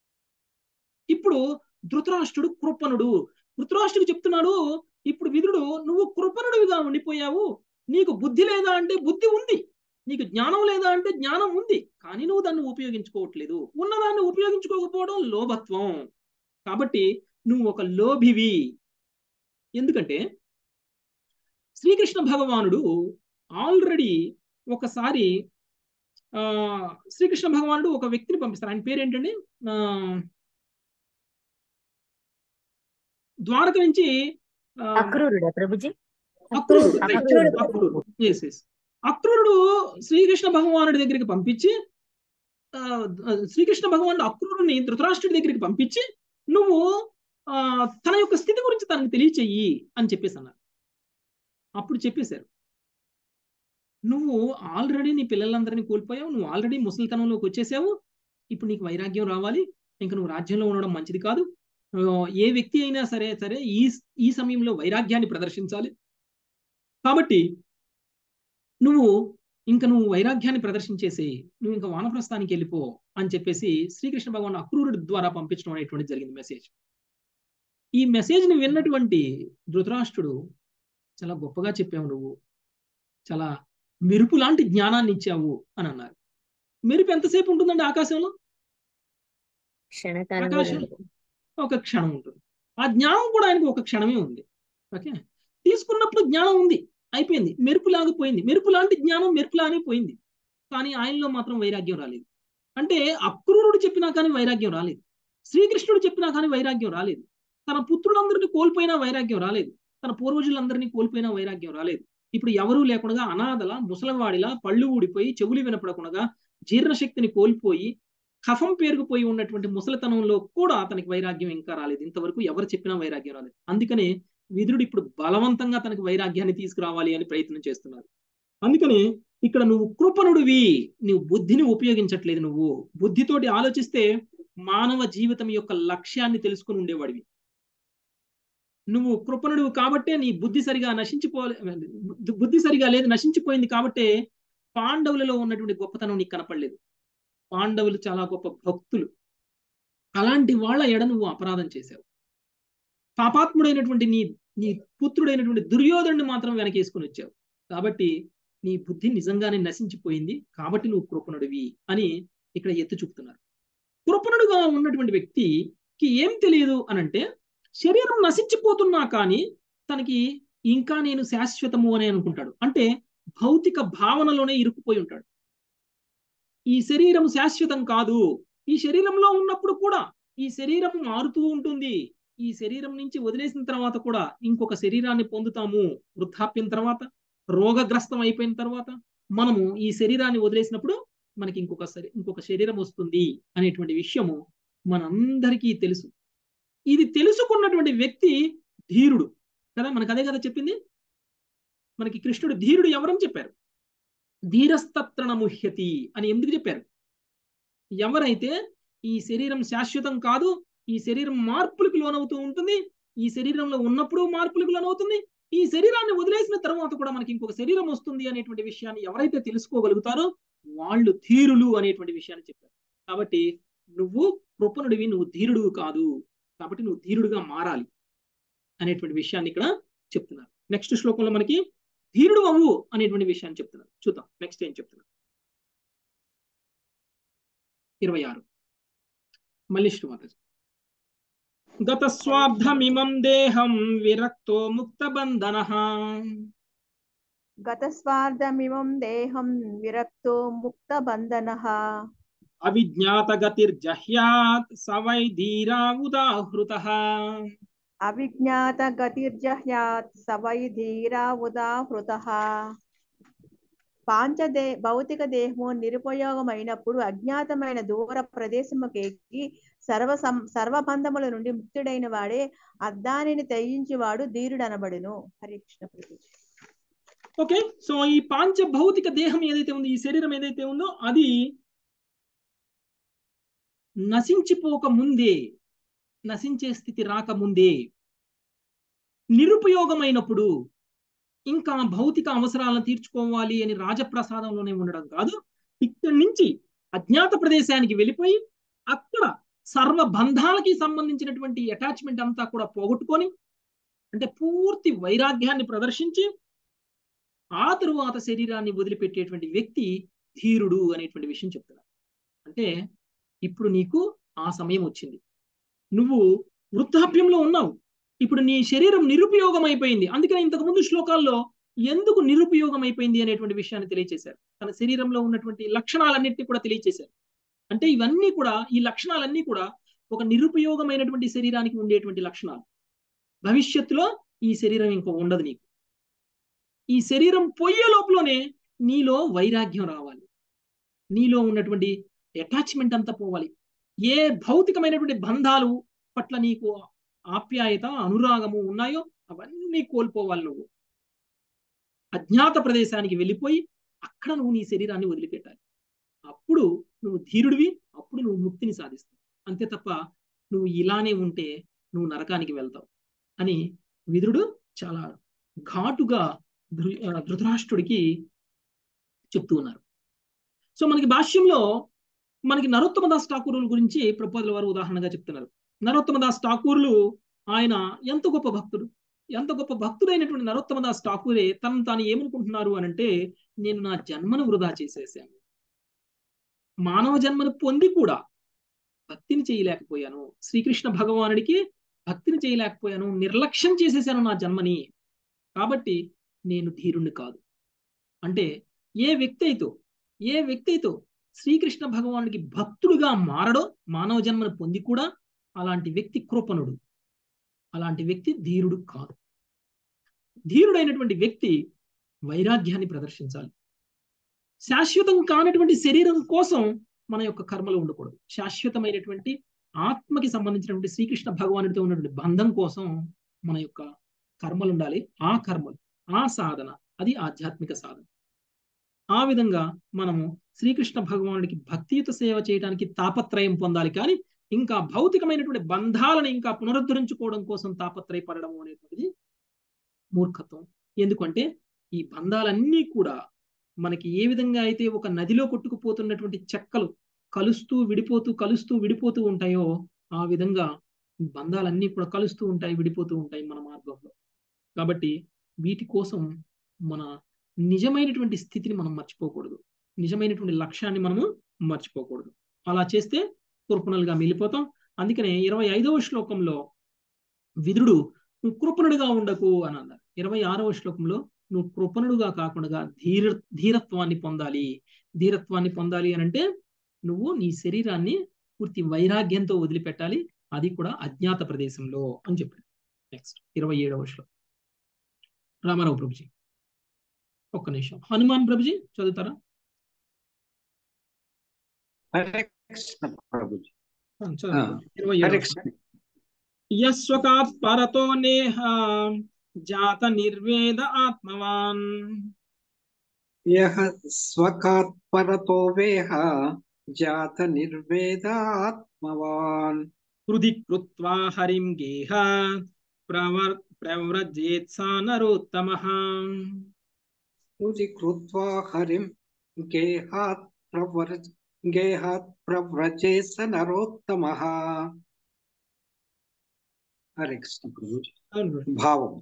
ఇప్పుడు ధృతరాష్ట్రుడు కృపణుడు ధృతరాష్ట్రుడు చెప్తున్నాడు ఇప్పుడు విదురుడు నువ్వు కృపణుడివిగా ఉండిపోయావు నీకు బుద్ధి లేదా అంటే బుద్ధి ఉంది నీకు జ్ఞానం లేదా అంటే జ్ఞానం ఉంది కానీ నువ్వు దాన్ని ఉపయోగించుకోవట్లేదు ఉన్నదాన్ని ఉపయోగించుకోకపోవడం లోభత్వం కాబట్టి నువ్వు ఒక లోభివి ఎందుకంటే శ్రీకృష్ణ భగవానుడు ఆల్రెడీ ఒకసారి ఆ శ్రీకృష్ణ భగవానుడు ఒక వ్యక్తిని పంపిస్తారు ఆయన పేరేంటండి ఆ ద్వారక నుంచి ఆ, అక్రూరుడా ప్రభుజీ అక్రూరుడు right, అక్రూరుడు. అక్రూరుడు yes, yes. అక్రూరుడు శ్రీకృష్ణ భగవానుడి దగ్గరికి పంపించి ఆ, శ్రీకృష్ణ భగవానుడు అక్రూరుని ధృతరాష్ట్రుడి దగ్గరికి పంపించి నువ్వు ఆ, తన యొక్క స్థితి గురించి తనకు తెలియచెయ్యి అని చెప్పేసి అన్నారు అప్పుడు చెప్పేశారు నువ్వు ఆల్రెడీ నీ పిల్లలందరినీ కోల్పోయావు నువ్వు ఆల్రెడీ ముసలితనంలోకి వచ్చేసావు ఇప్పుడు నీకు వైరాగ్యం రావాలి ఇంకా నువ్వు రాజ్యంలో ఉండడం మంచిది కాదు ఆ, ఏ వ్యక్తి అయినా సరే సరే ఈ ఈ సమయంలో వైరాగ్యాన్ని ప్రదర్శించాలి కాబట్టి నువ్వు ఇంకా నువ్వు వైరాగ్యాన్ని ప్రదర్శించేసి నువ్వు ఇంకా వానప్రస్థానికి వెళ్ళిపో అని చెప్పేసి శ్రీకృష్ణ భగవాన్ అక్రూరుడి ద్వారా పంపించడం అనేటువంటి జరిగింది మెసేజ్ ఈ మెసేజ్ ని విన్నటువంటి ధృతరాష్ట్రుడు చాలా గొప్పగా చెప్పావు నువ్వు చాలా మెరుపు లాంటి జ్ఞానాన్ని ఇచ్చావు అని అన్నారు మెరుపు ఎంతసేపు ఉంటుందండి ఆకాశంలో క్షణకాలం ఆకాశం ఒక క్షణం ఉంటుంది ఆ జ్ఞానం కూడా ఆయనకు ఒక క్షణమే ఉంది ఓకే తీసుకున్నప్పుడు జ్ఞానం ఉంది అయిపోయింది మెరుపులాగా పోయింది మెరుపు లాంటి జ్ఞానం మెరుపులానే పోయింది కానీ ఆయనలో మాత్రం వైరాగ్యం రాలేదు అంటే అక్రూరుడు చెప్పినా కానీ వైరాగ్యం రాలేదు శ్రీకృష్ణుడు చెప్పినా కానీ వైరాగ్యం రాలేదు తన పుత్రులందరినీ కోల్పోయినా వైరాగ్యం రాలేదు తన పూర్వజులందరినీ కోల్పోయినా వైరాగ్యం రాలేదు ఇప్పుడు ఎవరూ లేకుండా అనాథల ముసలవాడిలా పళ్ళు ఊడిపోయి చెవులు వినపడకుండా జీర్ణశక్తిని కోల్పోయి కఫం పేరుకుపోయి ఉన్నటువంటి ముసలితనంలో కూడా అతనికి వైరాగ్యం ఇంకా రాలేదు ఇంతవరకు ఎవరు చెప్పినా వైరాగ్యం రాలేదు అందుకనే విదురుడు ఇప్పుడు బలవంతంగా తనకి వైరాగ్యాన్ని తీసుకురావాలి అని ప్రయత్నం చేస్తున్నారు అందుకని ఇక్కడ నువ్వు కృపణుడివి నువ్వు బుద్ధిని ఉపయోగించట్లేదు నువ్వు బుద్ధితోటి ఆలోచిస్తే మానవ జీవితం యొక్క లక్ష్యాన్ని తెలుసుకుని ఉండేవాడివి నువ్వు కృపణుడు కాబట్టే నీ బుద్ధి సరిగా నశించిపో బుద్ధి సరిగా లేదు నశించిపోయింది కాబట్టే పాండవులలో ఉన్నటువంటి గొప్పతనం నీకు కనపడలేదు పాండవులు చాలా గొప్ప భక్తులు అలాంటి వాళ్ళ ఎడ నువ్వు అపరాధం చేశావు పాపాత్ముడైనటువంటి నీ నీ పుత్రుడైనటువంటి దుర్యోధనుడిని మాత్రం వెనకేసుకుని వచ్చావు కాబట్టి నీ బుద్ధి నిజంగానే నశించిపోయింది కాబట్టి నువ్వు కృపణుడివి అని ఇక్కడ ఎత్తి చూపుతున్నారు కృపణుడుగా ఉన్నటువంటి వ్యక్తికి ఏం తెలియదు అనంటే శరీరం నశించిపోతున్నా కానీ తనకి ఇంకా నేను శాశ్వతము అని అనుకుంటాడు అంటే భౌతిక భావనలోనే ఇరుక్కుపోయి ఉంటాడు ఈ శరీరం శాశ్వతం కాదు ఈ శరీరంలో ఉన్నప్పుడు కూడా ఈ శరీరం మారుతూ ఉంటుంది ఈ శరీరం నుంచి వదిలేసిన తర్వాత కూడా ఇంకొక శరీరాన్ని పొందుతాము వృద్ధాప్యం తర్వాత రోగగ్రస్తం అయిపోయిన తర్వాత మనము ఈ శరీరాన్ని వదిలేసినప్పుడు మనకి ఇంకొక శరీ ఇంకొక శరీరం వస్తుంది అనేటువంటి విషయము మనందరికీ తెలుసు ఇది తెలుసుకున్నటువంటి వ్యక్తి ధీరుడు కదా మనకు అదే కదా చెప్పింది మనకి కృష్ణుడు ధీరుడు ఎవరని చెప్పారు ధీరస్తత్రణ ముహ్యతి అని ఎందుకు చెప్పారు ఎవరైతే ఈ శరీరం శాశ్వతం కాదు ఈ శరీరం మార్పులకు లోనవుతూ ఉంటుంది ఈ శరీరంలో ఉన్నప్పుడు మార్పులకు లోనవుతుంది ఈ శరీరాన్ని వదిలేసిన తర్వాత కూడా మనకి ఇంకొక శరీరం వస్తుంది అనేటువంటి విషయాన్ని ఎవరైతే తెలుసుకోగలుగుతారో వాళ్ళు ధీరులు అనేటువంటి విషయాన్ని చెప్పారు కాబట్టి నువ్వు కృపణుడివి నువ్వు ధీరుడు కాదు కాబట్టి నువ్వు ధీరుడుగా మారాలి అనేటువంటి విషయాన్ని ఇక్కడ చెప్తున్నారు నెక్స్ట్ శ్లోకంలో మనకి ధీరుడు అవ్వు అనేటువంటి విషయాన్ని చెప్తున్నారు చూద్దాం నెక్స్ట్ ఏం చెప్తున్నారు ఇరవై ఆరు మళ్ళీ శ్రీమాత గత స్వార్థమిమం దేహం విరక్తో ముక్త బంధన గతస్వార్థమిమం దేహం విరక్తో ముక్తబంధన అవిజ్ఞాత గతిర్జహ్యాత్ సవై ధీరా ఉదాహృత అవిజ్ఞాత గతిర్జహ్యాత్ సవై ధీరా ఉదాహృత పాంచదే భౌతిక దేహము నిరుపయోగమైనప్పుడు అజ్ఞాతమైన దూర ప్రదేశముకెక్కి సర్వ సం సర్వబంధముల నుండి ముక్తుడైన వాడే అద్దానిని త్యజించువాడు ధీరుడు అనబడును హరి కృష్ణ ప్రభు ఓకే సో ఈ పాంచ భౌతిక దేహం ఏదైతే ఉందో ఈ శరీరం ఏదైతే ఉందో అది నశించిపోక ముందే నశించే స్థితి రాకముందే నిరుపయోగమైనప్పుడు ఇంకా భౌతిక అవసరాలను తీర్చుకోవాలి అని రాజప్రసాదంలోనే ఉండడం కాదు ఇక్కడి నుంచి అజ్ఞాత ప్రదేశానికి వెళ్ళిపోయి అక్కడ సర్వ బంధాలకి సంబంధించినటువంటి అటాచ్మెంట్ అంతా కూడా పోగొట్టుకొని అంటే పూర్తి వైరాగ్యాన్ని ప్రదర్శించి ఆ తరువాత శరీరాన్ని వదిలిపెట్టేటువంటి వ్యక్తి ధీరుడు అనేటువంటి విషయం చెప్తున్నారు అంటే ఇప్పుడు నీకు ఆ సమయం వచ్చింది నువ్వు వృద్ధాప్యంలో ఉన్నావు ఇప్పుడు నీ శరీరం నిరుపయోగం అయిపోయింది అందుకని ఇంతకు ముందు శ్లోకాల్లో ఎందుకు నిరుపయోగం అయిపోయింది అనేటువంటి విషయాన్ని తెలియచేశారు తన శరీరంలో ఉన్నటువంటి లక్షణాలన్నింటినీ కూడా తెలియచేశారు అంటే ఇవన్నీ కూడా ఈ లక్షణాలన్నీ కూడా ఒక నిరుపయోగమైనటువంటి శరీరానికి ఉండేటువంటి లక్షణాలు భవిష్యత్తులో ఈ శరీరం ఇంకో ఉండదు నీకు ఈ శరీరం పోయే లోపలనే నీలో వైరాగ్యం రావాలి నీలో ఉన్నటువంటి అటాచ్మెంట్ అంతా పోవాలి ఏ భౌతికమైనటువంటి బంధాలు పట్ల నీకు ఆప్యాయత అనురాగము ఉన్నాయో అవన్నీ కోల్పోవాలి నువ్వు అజ్ఞాత ప్రదేశానికి వెళ్ళిపోయి అక్కడ నువ్వు నీ శరీరాన్ని వదిలిపెట్టాలి అప్పుడు నువ్వు ధీరుడివి అప్పుడు నువ్వు ముక్తిని సాధిస్తావు అంతే తప్ప నువ్వు ఇలానే ఉంటే నువ్వు నరకానికి వెళ్తావు అని విదురుడు చాలా ఘాటుగా ధృతరాష్ట్రుడికి చెప్తూ ఉన్నారు సో మనకి భాష్యంలో మనకి నరోత్తమ దాస్ ఠాకూరుల గురించి ప్రపోజల వారు ఉదాహరణగా చెప్తున్నారు నరోత్తమ దాస్ ఠాకూర్లు ఆయన ఎంత గొప్ప భక్తుడు ఎంత గొప్ప భక్తుడైనటువంటి నరోత్తమ దాస్ ఠాకూరే తను తాను ఏమనుకుంటున్నారు అని అంటే నేను నా జన్మను వృధా చేసేసాను మానవ జన్మను పొంది కూడా భక్తిని చేయలేకపోయాను శ్రీకృష్ణ భగవానుడికి భక్తిని చేయలేకపోయాను నిర్లక్ష్యం చేసేసాను నా జన్మని కాబట్టి నేను ధీరుణ్ణి కాదు అంటే ఏ వ్యక్తి అయితే ఏ వ్యక్తి అయితే శ్రీకృష్ణ భగవానుడికి భక్తుడుగా మారడో మానవ జన్మను పొంది కూడా అలాంటి వ్యక్తి కృపణుడు అలాంటి వ్యక్తి ధీరుడు కాదు ధీరుడైనటువంటి వ్యక్తి వైరాగ్యాన్ని ప్రదర్శించాలి శాశ్వతం కానటువంటి శరీరం కోసం మన యొక్క కర్మలు ఉండకూడదు శాశ్వతమైనటువంటి ఆత్మకి సంబంధించినటువంటి శ్రీకృష్ణ భగవానుడితో ఉన్నటువంటి బంధం కోసం మన యొక్క కర్మలు ఉండాలి ఆ కర్మలు ఆ సాధన అది ఆధ్యాత్మిక సాధన ఆ విధంగా మనము శ్రీకృష్ణ భగవానుడికి భక్తియుత సేవ చేయడానికి తాపత్రయం పొందాలి కానీ ఇంకా భౌతికమైనటువంటి బంధాలను ఇంకా పునరుద్ధరించుకోవడం కోసం తాపత్రయపడడం అనేటువంటిది మూర్ఖత్వం ఎందుకంటే ఈ బంధాలన్నీ కూడా మనకి ఏ విధంగా అయితే ఒక నదిలో కొట్టుకుపోతున్నటువంటి చెక్కలు కలుస్తూ విడిపోతూ కలుస్తూ విడిపోతూ ఉంటాయో ఆ విధంగా బంధాలన్నీ కూడా కలుస్తూ ఉంటాయి విడిపోతూ ఉంటాయి మన మార్గంలో కాబట్టి వీటి కోసం మన నిజమైనటువంటి స్థితిని మనం మర్చిపోకూడదు నిజమైనటువంటి లక్ష్యాన్ని మనము మర్చిపోకూడదు అలా చేస్తే కృపణలుగా మిగిలిపోతాం అందుకనే ఇరవై ఐదవ శ్లోకంలో విదురుడు నువ్వు కృపణుడిగా ఉండకు అని అన్నారు ఇరవై ఆరవ శ్లోకంలో నువ్వు కృపణుడుగా కాకుండా ధీర ధీరత్వాన్ని పొందాలి ధీరత్వాన్ని పొందాలి అని అంటే నువ్వు నీ శరీరాన్ని పూర్తి వైరాగ్యంతో వదిలిపెట్టాలి అది కూడా అజ్ఞాత ప్రదేశంలో అని చెప్పాడు నెక్స్ట్ ఇరవై ఏడవ శ్లోకం రామారావు ప్రభుజీ ఒక్క నిమిషం హనుమాన్ ప్రభుజీ చదువుతారా హరే కృష్ణ ప్రభుజీ ఆ, చదవండి. ఇరవై హరే ఏడవ కృష్ణ యస్వకాత్ పరతో నేహ జాత నిర్వేద ఆత్మవాన్ యః స్వకాత్ పరతో వేహ జాత నిర్వేదాత్మవాన్ హృది కృత్వా హరిం గేహ ప్రవర్ ప్రవ్రజేత్ సా నరోత్తమః హృది కృత్వా హరిం గేహాత్ ప్రవ్ర గేహాత్ ప్రవ్రజే స నరోత్తమః హరే కృష్ణ ప్రభుజీ అవును ప్రభు. భావం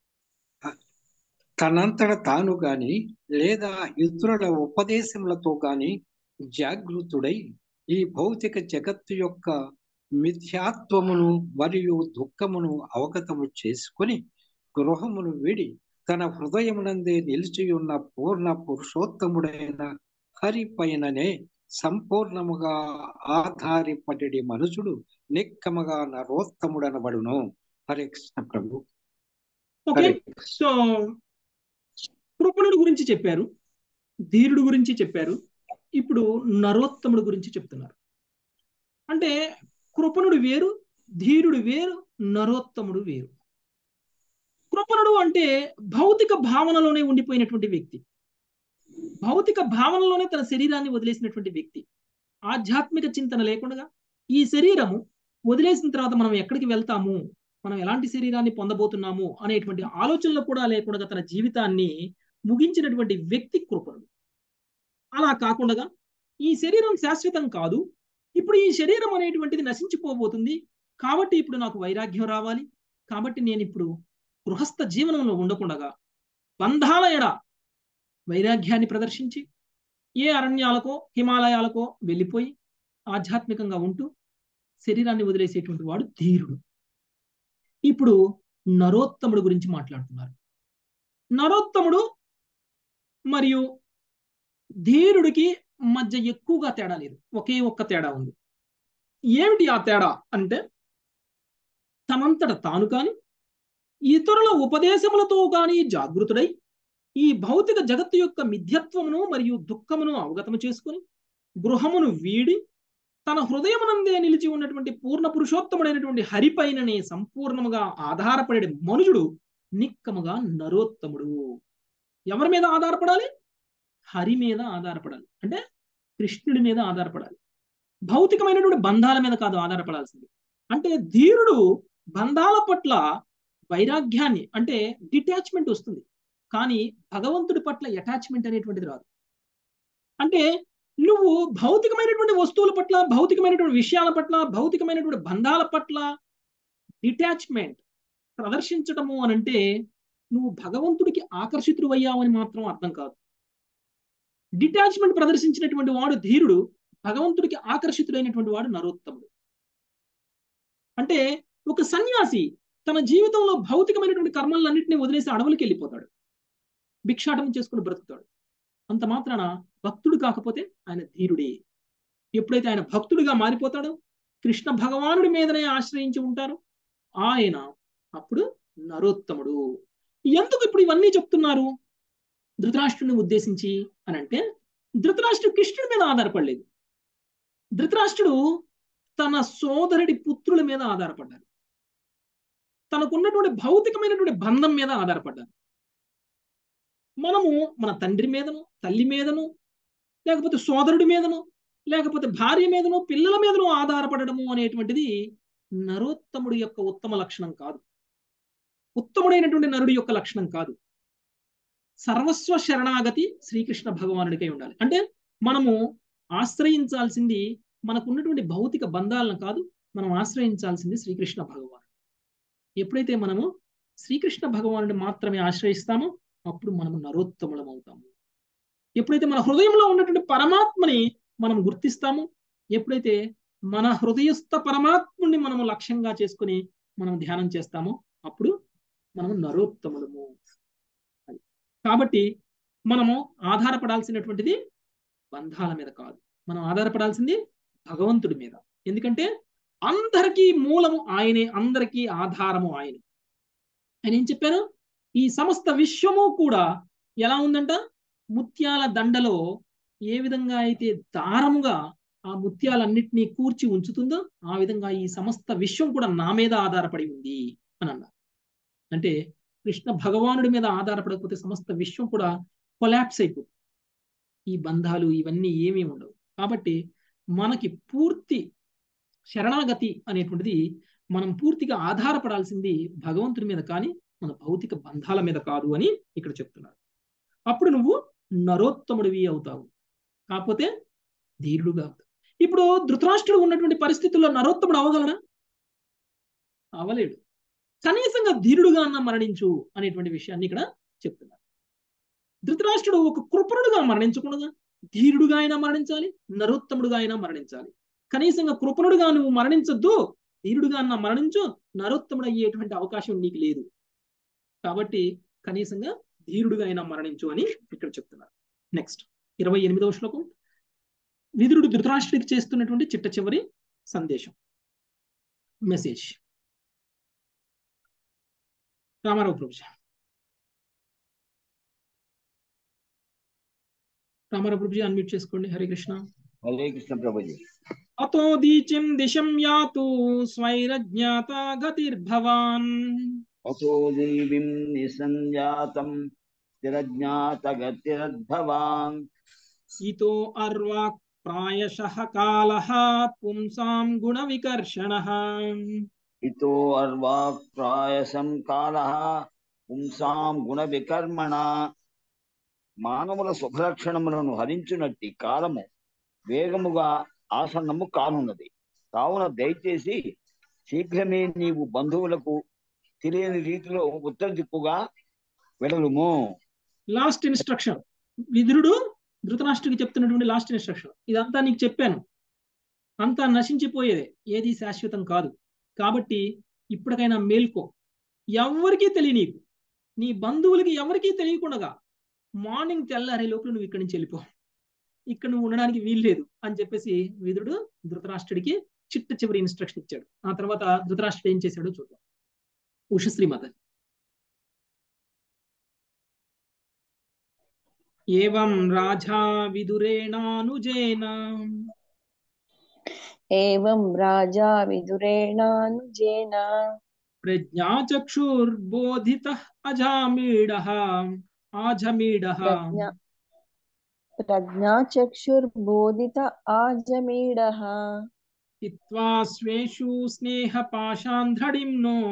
తనంతట తాను గాని లేదా ఇతరుల ఉపదేశములతో గాని జాగృతుడై ఈ భౌతిక జగత్తు యొక్క మిథ్యాత్వమును మరియు దుఃఖమును అవగతము చేసుకొని గృహమును వీడి తన హృదయమునందే నిలిచి ఉన్న పూర్ణ పురుషోత్తముడైన హరి పైననే సంపూర్ణముగా ఆధారపడి మనుషుడు నిక్కముగా నరోత్తముడనబడును హరే కృష్ణ ప్రభు ఓకే హరే సో కృపణుడు గురించి చెప్పారు ధీరుడు గురించి చెప్పారు ఇప్పుడు నరోత్తముడు గురించి చెప్తున్నారు అంటే కృపణుడు వేరు ధీరుడు వేరు నరోత్తముడు వేరు కృపణుడు అంటే భౌతిక భావనలోనే ఉండిపోయినటువంటి వ్యక్తి భౌతిక భావనలోనే తన శరీరాన్ని వదిలేసినటువంటి వ్యక్తి ఆధ్యాత్మిక చింతన లేకుండా ఈ శరీరము వదిలేసిన తర్వాత మనం ఎక్కడికి వెళ్తాము మనం ఎలాంటి శరీరాన్ని పొందబోతున్నాము అనేటువంటి ఆలోచనలు కూడా లేకుండా తన జీవితాన్ని ముగించినటువంటి వ్యక్తి కృపణుడు అలా కాకుండా ఈ శరీరం శాశ్వతం కాదు ఇప్పుడు ఈ శరీరం అనేటువంటిది నశించిపోబోతుంది కాబట్టి ఇప్పుడు నాకు వైరాగ్యం రావాలి కాబట్టి నేను ఇప్పుడు గృహస్థ జీవనంలో ఉండకుండగా బంధాల ఎడ వైరాగ్యాన్ని ప్రదర్శించి ఏ అరణ్యాలకో హిమాలయాలకో వెళ్ళిపోయి ఆధ్యాత్మికంగా ఉంటూ శరీరాన్ని వదిలేసేటువంటి వాడు ధీరుడు ఇప్పుడు నరోత్తముడు గురించి మాట్లాడుతున్నారు నరోత్తముడు మరియు ధీరుడికి మధ్య ఎక్కువగా తేడా లేదు ఒకే ఒక్క తేడా ఉంది ఏమిటి ఆ తేడా అంటే తనంతట తాను కాని ఇతరుల ఉపదేశములతో కానీ జాగృతుడై ఈ భౌతిక జగత్తు యొక్క మిథ్యత్వమును మరియు దుఃఖమును అవగతము చేసుకుని గృహమును వీడి తన హృదయమునందే నిలిచి ఉన్నటువంటి పూర్ణ పురుషోత్తముడైనటువంటి హరిపైననే సంపూర్ణముగా ఆధారపడే మనుషుడు నిక్కముగా నరోత్తముడు ఎవరి మీద ఆధారపడాలి హరి మీద ఆధారపడాలి అంటే కృష్ణుడి మీద ఆధారపడాలి భౌతికమైనటువంటి బంధాల మీద కాదు ఆధారపడాల్సింది అంటే ధీరుడు బంధాల పట్ల వైరాగ్యాన్ని అంటే డిటాచ్మెంట్ వస్తుంది కానీ భగవంతుడి పట్ల అటాచ్మెంట్ అనేటువంటిది రాదు అంటే నువ్వు భౌతికమైనటువంటి వస్తువుల పట్ల భౌతికమైనటువంటి విషయాల పట్ల భౌతికమైనటువంటి బంధాల పట్ల డిటాచ్మెంట్ ప్రదర్శించడము అని అంటే నువ్వు భగవంతుడికి ఆకర్షితుడు అయ్యావని మాత్రం అర్థం కాదు డిటాచ్మెంట్ ప్రదర్శించినటువంటి వాడు ధీరుడు భగవంతుడికి ఆకర్షితుడైనటువంటి వాడు నరోత్తముడు అంటే ఒక సన్యాసి తన జీవితంలో భౌతికమైనటువంటి కర్మలన్నింటినీ వదిలేసి అడవులకి వెళ్ళిపోతాడు భిక్షాటం చేసుకుని బ్రతుకుతాడు అంత మాత్రాన భక్తుడు కాకపోతే ఆయన ధీరుడే ఎప్పుడైతే ఆయన భక్తుడిగా మారిపోతాడో కృష్ణ భగవానుడి మీదనే ఆశ్రయించి ఉంటారు ఆయన అప్పుడు నరోత్తముడు ఎందుకు ఇప్పుడు ఇవన్నీ చెప్తున్నారు ధృతరాష్ట్రుని ఉద్దేశించి అని అంటే ధృతరాష్ట్రుడు కృష్ణుడి మీద ఆధారపడలేదు ధృతరాష్ట్రుడు తన సోదరుడి పుత్రుల మీద ఆధారపడ్డారు తనకున్నటువంటి భౌతికమైనటువంటి బంధం మీద ఆధారపడ్డారు మనము మన తండ్రి మీదను తల్లి మీదను లేకపోతే సోదరుడి మీదను లేకపోతే భార్య మీదను పిల్లల మీదను ఆధారపడము అనేటువంటిది నరోత్తముడి యొక్క ఉత్తమ లక్షణం కాదు ఉత్తముడైనటువంటి నరుడి యొక్క లక్షణం కాదు సర్వస్వ శరణాగతి శ్రీకృష్ణ భగవానుడికై ఉండాలి అంటే మనము ఆశ్రయించాల్సింది మనకున్నటువంటి భౌతిక బంధాలను కాదు మనం ఆశ్రయించాల్సింది శ్రీకృష్ణ భగవానుడు ఎప్పుడైతే మనము శ్రీకృష్ణ భగవానుడిని మాత్రమే ఆశ్రయిస్తామో అప్పుడు మనము నరోత్తములం అవుతాము ఎప్పుడైతే మన హృదయంలో ఉన్నటువంటి పరమాత్మని మనం గుర్తిస్తామో ఎప్పుడైతే మన హృదయస్థ పరమాత్ముని మనము లక్ష్యంగా చేసుకుని మనం ధ్యానం చేస్తామో అప్పుడు మనము నరోత్తములము కాబట్టి మనము ఆధారపడాల్సినటువంటిది బంధాల మీద కాదు మనం ఆధారపడాల్సింది భగవంతుడి మీద ఎందుకంటే అందరికీ మూలము ఆయనే అందరికీ ఆధారము ఆయనే ఆయన ఏం చెప్పారు ఈ సమస్త విశ్వము కూడా ఎలా ఉందంట ముత్యాల దండలో ఏ విధంగా అయితే దారముగా ఆ ముత్యాలన్నిటినీ కూర్చి ఉంచుతుందో ఆ విధంగా ఈ సమస్త విశ్వం కూడా నా మీద ఆధారపడి ఉంది అని అన్నారు అంటే కృష్ణ భగవానుడి మీద ఆధారపడకపోతే సమస్త విశ్వం కూడా కొలాప్స్ అయిపోతుంది ఈ బంధాలు ఇవన్నీ ఏమీ ఉండవు కాబట్టి మనకి పూర్తి శరణాగతి అనేటువంటిది మనం పూర్తిగా ఆధారపడాల్సింది భగవంతుడి మీద కానీ మన భౌతిక బంధాల మీద కాదు అని ఇక్కడ చెప్తున్నారు అప్పుడు నువ్వు నరోత్తముడివి అవుతావు కాకపోతే ధీరుడుగా అవుతావు ఇప్పుడు ధృతరాష్ట్రుడు ఉన్నటువంటి పరిస్థితుల్లో నరోత్తముడు అవగలనా అవలేడు కనీసంగా ధీరుడుగా అన్న మరణించు అనేటువంటి విషయాన్ని ఇక్కడ చెప్తున్నారు ధృతరాష్ట్రుడు ఒక కృపణుడుగా మరణించకుండా ధీరుడుగా అయినా మరణించాలి నరోత్తముడుగా అయినా మరణించాలి కనీసంగా కృపణుడుగా నువ్వు మరణించొద్దు ధీరుడుగా అన్న మరణించు నరోత్తముడు అయ్యేటువంటి అవకాశం నీకు లేదు కాబట్టి కనీసంగా ధీరుడుగా అయినా మరణించు అని ఇక్కడ చెప్తున్నారు నెక్స్ట్ ఇరవై ఎనిమిదవ శ్లోకం విదురుడు ధృతరాష్ట్రుడికి చేస్తున్నటువంటి చిట్ట చివరి సందేశం మెసేజ్ రామారావు ప్రభుజ రామారావు ప్రభుజీ అన్మ్యూట్ చేసుకోండి హరే కృష్ణ హరే కృష్ణ ప్రభుజీ అతో దీచిం దిశం యాతు స్వైరజ్ఞాత గతిర్భవాన్ అతో దేవీం నిసంజాతం స్థిరజ్ఞాతగతిరద్భవాన్ ఇతో అర్వాక్ ప్రాయశః కాలః పుంసాం గుణ వికర్షణః ఇతో అర్వాక్ ప్రాయసం కాలః పుంసాం గుణ వికర్మణ మానవుల శుభలక్షణములను హరించునట్టి కాలము వేగముగా ఆసన్నము కానున్నది కావున దయచేసి శీఘ్రమే నీవు బంధువులకు తెలియని రీతిలో ఉత్తర దిక్కుగా వెడలుము లాస్ట్ ఇన్స్ట్రక్షన్ విదురుడు ధృతరాష్ట్రుడికి చెప్తున్నటువంటి లాస్ట్ ఇన్స్ట్రక్షన్ ఇదంతా నీకు చెప్పాను అంతా నశించిపోయేదే ఏది శాశ్వతం కాదు కాబట్టి ఇప్పటికైనా మేల్కో ఎవరికీ తెలియనీకు నీ బంధువులకి ఎవరికీ తెలియకుండా మార్నింగ్ తెల్లారే లోపల నువ్వు ఇక్కడి నుంచి వెళ్ళిపో ఇక్కడ నువ్వు ఉండడానికి వీల్లేదు అని చెప్పేసి విదురుడు ధృతరాష్ట్రుడికి చిట్ట చివరి ఇన్స్ట్రక్షన్ ఇచ్చాడు ఆ తర్వాత ధృతరాష్ట్రుడు ఏం చేశాడో చూద్దాం ఉషశ్రీ మాత ఏవం రాజా విదురేణానుజేన एवं राजा विदुरेणानुजेन ప్రజ్ఞాచక్షుర్బోధితః అజామీడః ఆజమీడః प्रज्ञा प्रज्ञाचक्षुर्बोधित आजमीडः చిత్వా స్వేషు స్నేహపాశాంధ్రడిమ్నో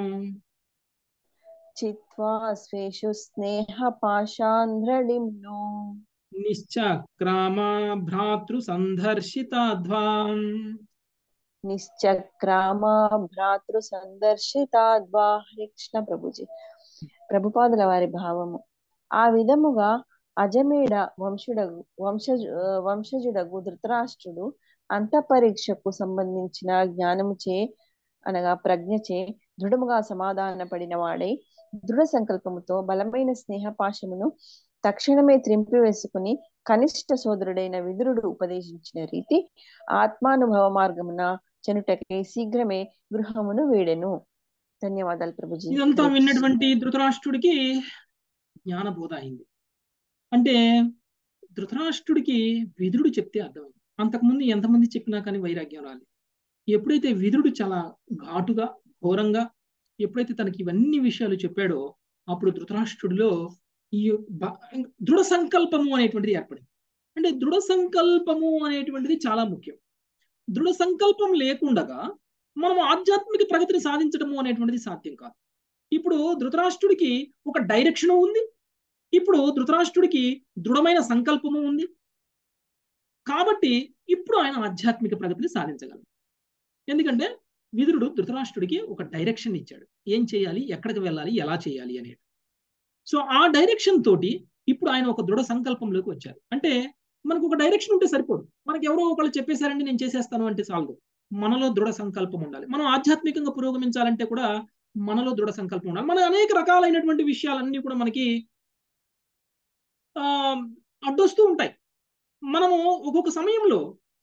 चित्वा स्वेषु स्नेहपाशान्ध्रडिम्नो నిశ్చక్రామా భ్రాతృ సందర్శితాధ్వాం నిశ్చక్రామా భ్రాతృ సందర్శితాద్వా హరే కృష్ణ ప్రభుజీ ప్రభుపాదుల వారి భావము ఆ విధముగా అజమేడ వంశుడగు వంశ వంశజుడగు ధృతరాష్ట్రుడు అంతఃపరీక్షకు సంబంధించిన జ్ఞానముచే అనగా ప్రజ్ఞచే దృఢముగా సమాధాన పడిన వాడై దృఢ సంకల్పముతో బలమైన స్నేహ పాశమును తక్షణమే త్రింపివేసుకుని కనిష్ట సోదరుడైన విదురుడు ఉపదేశించిన రీతి ఆత్మానుభవ మార్గమున చెనుటకై శీఘ్రమే గృహమును వీడెను ధన్యవాదాలు ప్రభుజీ ఇదంతా విన్నటువంటి ధృతరాష్ట్రుడికి జ్ఞానబోధ అయింది అంటే ధృతరాష్ట్రుడికి విదురుడు చెప్తే అర్థమైంది అంతకుముందు ఎంతమంది చెప్పినా కానీ వైరాగ్యం రాలేదు ఎప్పుడైతే విదురుడు చాలా ఘాటుగా ఘోరంగా ఎప్పుడైతే తనకి ఇవన్నీ విషయాలు చెప్పాడో అప్పుడు ధృతరాష్ట్రుడిలో ఈ బ- దృఢ సంకల్పము అనేటువంటిది ఏర్పడింది అంటే దృఢ సంకల్పము అనేటువంటిది చాలా ముఖ్యం దృఢ సంకల్పం లేకుండగా మనం ఆధ్యాత్మిక ప్రగతిని సాధించడము అనేటువంటిది సాధ్యం కాదు ఇప్పుడు ధృతరాష్ట్రుడికి ఒక డైరెక్షన్ ఉంది ఇప్పుడు ధృతరాష్ట్రుడికి దృఢమైన సంకల్పము ఉంది కాబట్టి ఇప్పుడు ఆయన ఆధ్యాత్మిక ప్రగతిని సాధించగలరు ఎందుకంటే విదురుడు ధృతరాష్ట్రుడికి ఒక డైరెక్షన్ ఇచ్చాడు ఏం చేయాలి ఎక్కడికి వెళ్ళాలి ఎలా చేయాలి అనేది సో ఆ డైరెక్షన్ తోటి ఇప్పుడు ఆయన ఒక దృఢ సంకల్పంలోకి వచ్చారు అంటే మనకు ఒక డైరెక్షన్ ఉంటే సరిపోదు మనకి ఎవరో ఒకళ్ళు చెప్పేశారండి నేను చేసేస్తాను అంటే చాలదు మనలో దృఢ సంకల్పం ఉండాలి మనం ఆధ్యాత్మికంగా పురోగమించాలంటే కూడా మనలో దృఢ సంకల్పం ఉండాలి మన అనేక రకాలైనటువంటి విషయాలన్నీ కూడా మనకి ఆ అడ్డొస్తూ ఉంటాయి మనము ఒక్కొక్క సమయంలో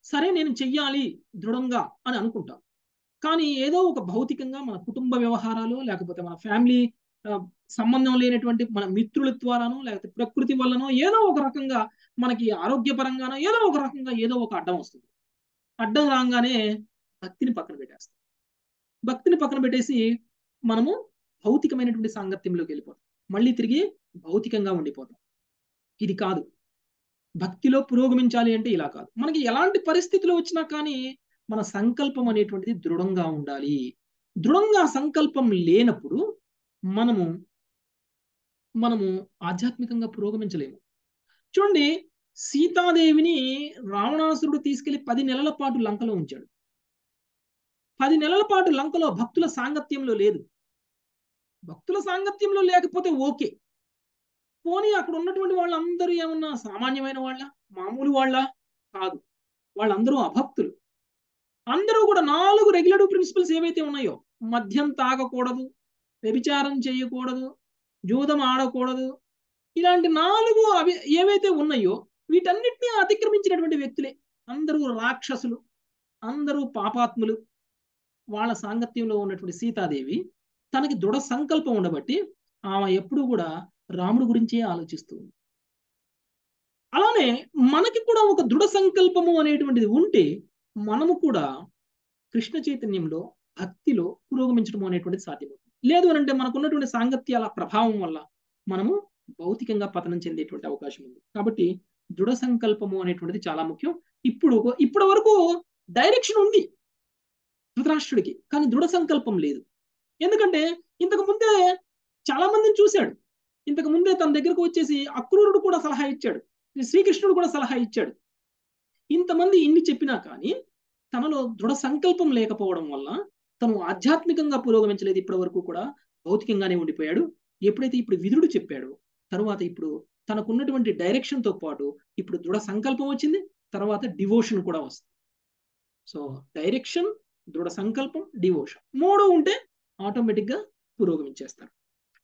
సరే నేను చెయ్యాలి దృఢంగా అని అనుకుంటాం కానీ ఏదో ఒక భౌతికంగా మన కుటుంబ వ్యవహారాలు లేకపోతే మన ఫ్యామిలీ సంబంధం లేనటువంటి మన మిత్రుల ద్వారానో లేకపోతే ప్రకృతి వల్లనో ఏదో ఒక రకంగా మనకి ఆరోగ్యపరంగానో ఏదో ఒక రకంగా ఏదో ఒక అడ్డం వస్తుంది అడ్డం రాగానే భక్తిని పక్కన పెట్టేస్తాం భక్తిని పక్కన పెట్టేసి మనము భౌతికమైనటువంటి సాంగత్యంలోకి వెళ్ళిపోతాం మళ్ళీ తిరిగి భౌతికంగా ఉండిపోతాం ఇది కాదు భక్తిలో పురోగమించాలి అంటే ఇలా కాదు మనకి ఎలాంటి పరిస్థితులు వచ్చినా కానీ మన సంకల్పం అనేటువంటిది దృఢంగా ఉండాలి దృఢంగా సంకల్పం లేనప్పుడు మనము మనము ఆధ్యాత్మికంగా పురోగమించలేము చూడండి సీతాదేవిని రావణాసురుడు తీసుకెళ్లి పది నెలల పాటు లంకలో ఉంచాడు పది నెలల పాటు లంకలో భక్తుల సాంగత్యంలో లేదు భక్తుల సాంగత్యంలో లేకపోతే ఓకే పోనీ అక్కడ ఉన్నటువంటి వాళ్ళందరూ ఏమన్నా సామాన్యమైన వాళ్ళ మామూలు వాళ్ళ కాదు వాళ్ళందరూ అభక్తులు అందరూ కూడా నాలుగు రెగ్యులేటివ్ ప్రిన్సిపల్స్ ఏవైతే ఉన్నాయో మద్యం తాగకూడదు వ్యభిచారం చేయకూడదు జూదం ఆడకూడదు ఇలాంటి నాలుగు అవి ఏవైతే ఉన్నాయో వీటన్నిటినీ అతిక్రమించినటువంటి వ్యక్తులే అందరూ రాక్షసులు అందరూ పాపాత్ములు వాళ్ళ సాంగత్యంలో ఉన్నటువంటి సీతాదేవి తనకి దృఢ సంకల్పం ఉండబట్టి ఆమె ఎప్పుడు కూడా రాముడు గురించే ఆలోచిస్తూ ఉంది అలానే మనకి కూడా ఒక దృఢ సంకల్పము అనేటువంటిది ఉంటే మనము కూడా కృష్ణ చైతన్యంలో భక్తిలో పురోగమించడం అనేటువంటిది సాధ్యమవుతుంది లేదు అని అంటే మనకున్నటువంటి సాంగత్యాల ప్రభావం వల్ల మనము భౌతికంగా పతనం చెందేటువంటి అవకాశం ఉంది కాబట్టి దృఢ సంకల్పము అనేటువంటిది చాలా ముఖ్యం ఇప్పుడు ఇప్పటి వరకు డైరెక్షన్ ఉంది ధృతరాష్ట్రుడికి కానీ దృఢ సంకల్పం లేదు ఎందుకంటే ఇంతకు ముందే చాలా మందిని చూశాడు ఇంతకు ముందే తన దగ్గరకు వచ్చేసి అక్రూరుడు కూడా సలహా ఇచ్చాడు శ్రీకృష్ణుడు కూడా సలహా ఇచ్చాడు ఇంతమంది ఇన్ని చెప్పినా కానీ తనలో దృఢ సంకల్పం లేకపోవడం వల్ల తను ఆధ్యాత్మికంగా పురోగమించలేదు ఇప్పటి వరకు కూడా భౌతికంగానే ఉండిపోయాడు ఎప్పుడైతే ఇప్పుడు విధుడు చెప్పాడో తరువాత ఇప్పుడు తనకున్నటువంటి డైరెక్షన్ తో పాటు ఇప్పుడు దృఢ సంకల్పం వచ్చింది తర్వాత డివోషన్ కూడా వస్తుంది సో డైరెక్షన్ దృఢ సంకల్పం డివోషన్ మూడు ఉంటే ఆటోమేటిక్ గా పురోగమించేస్తారు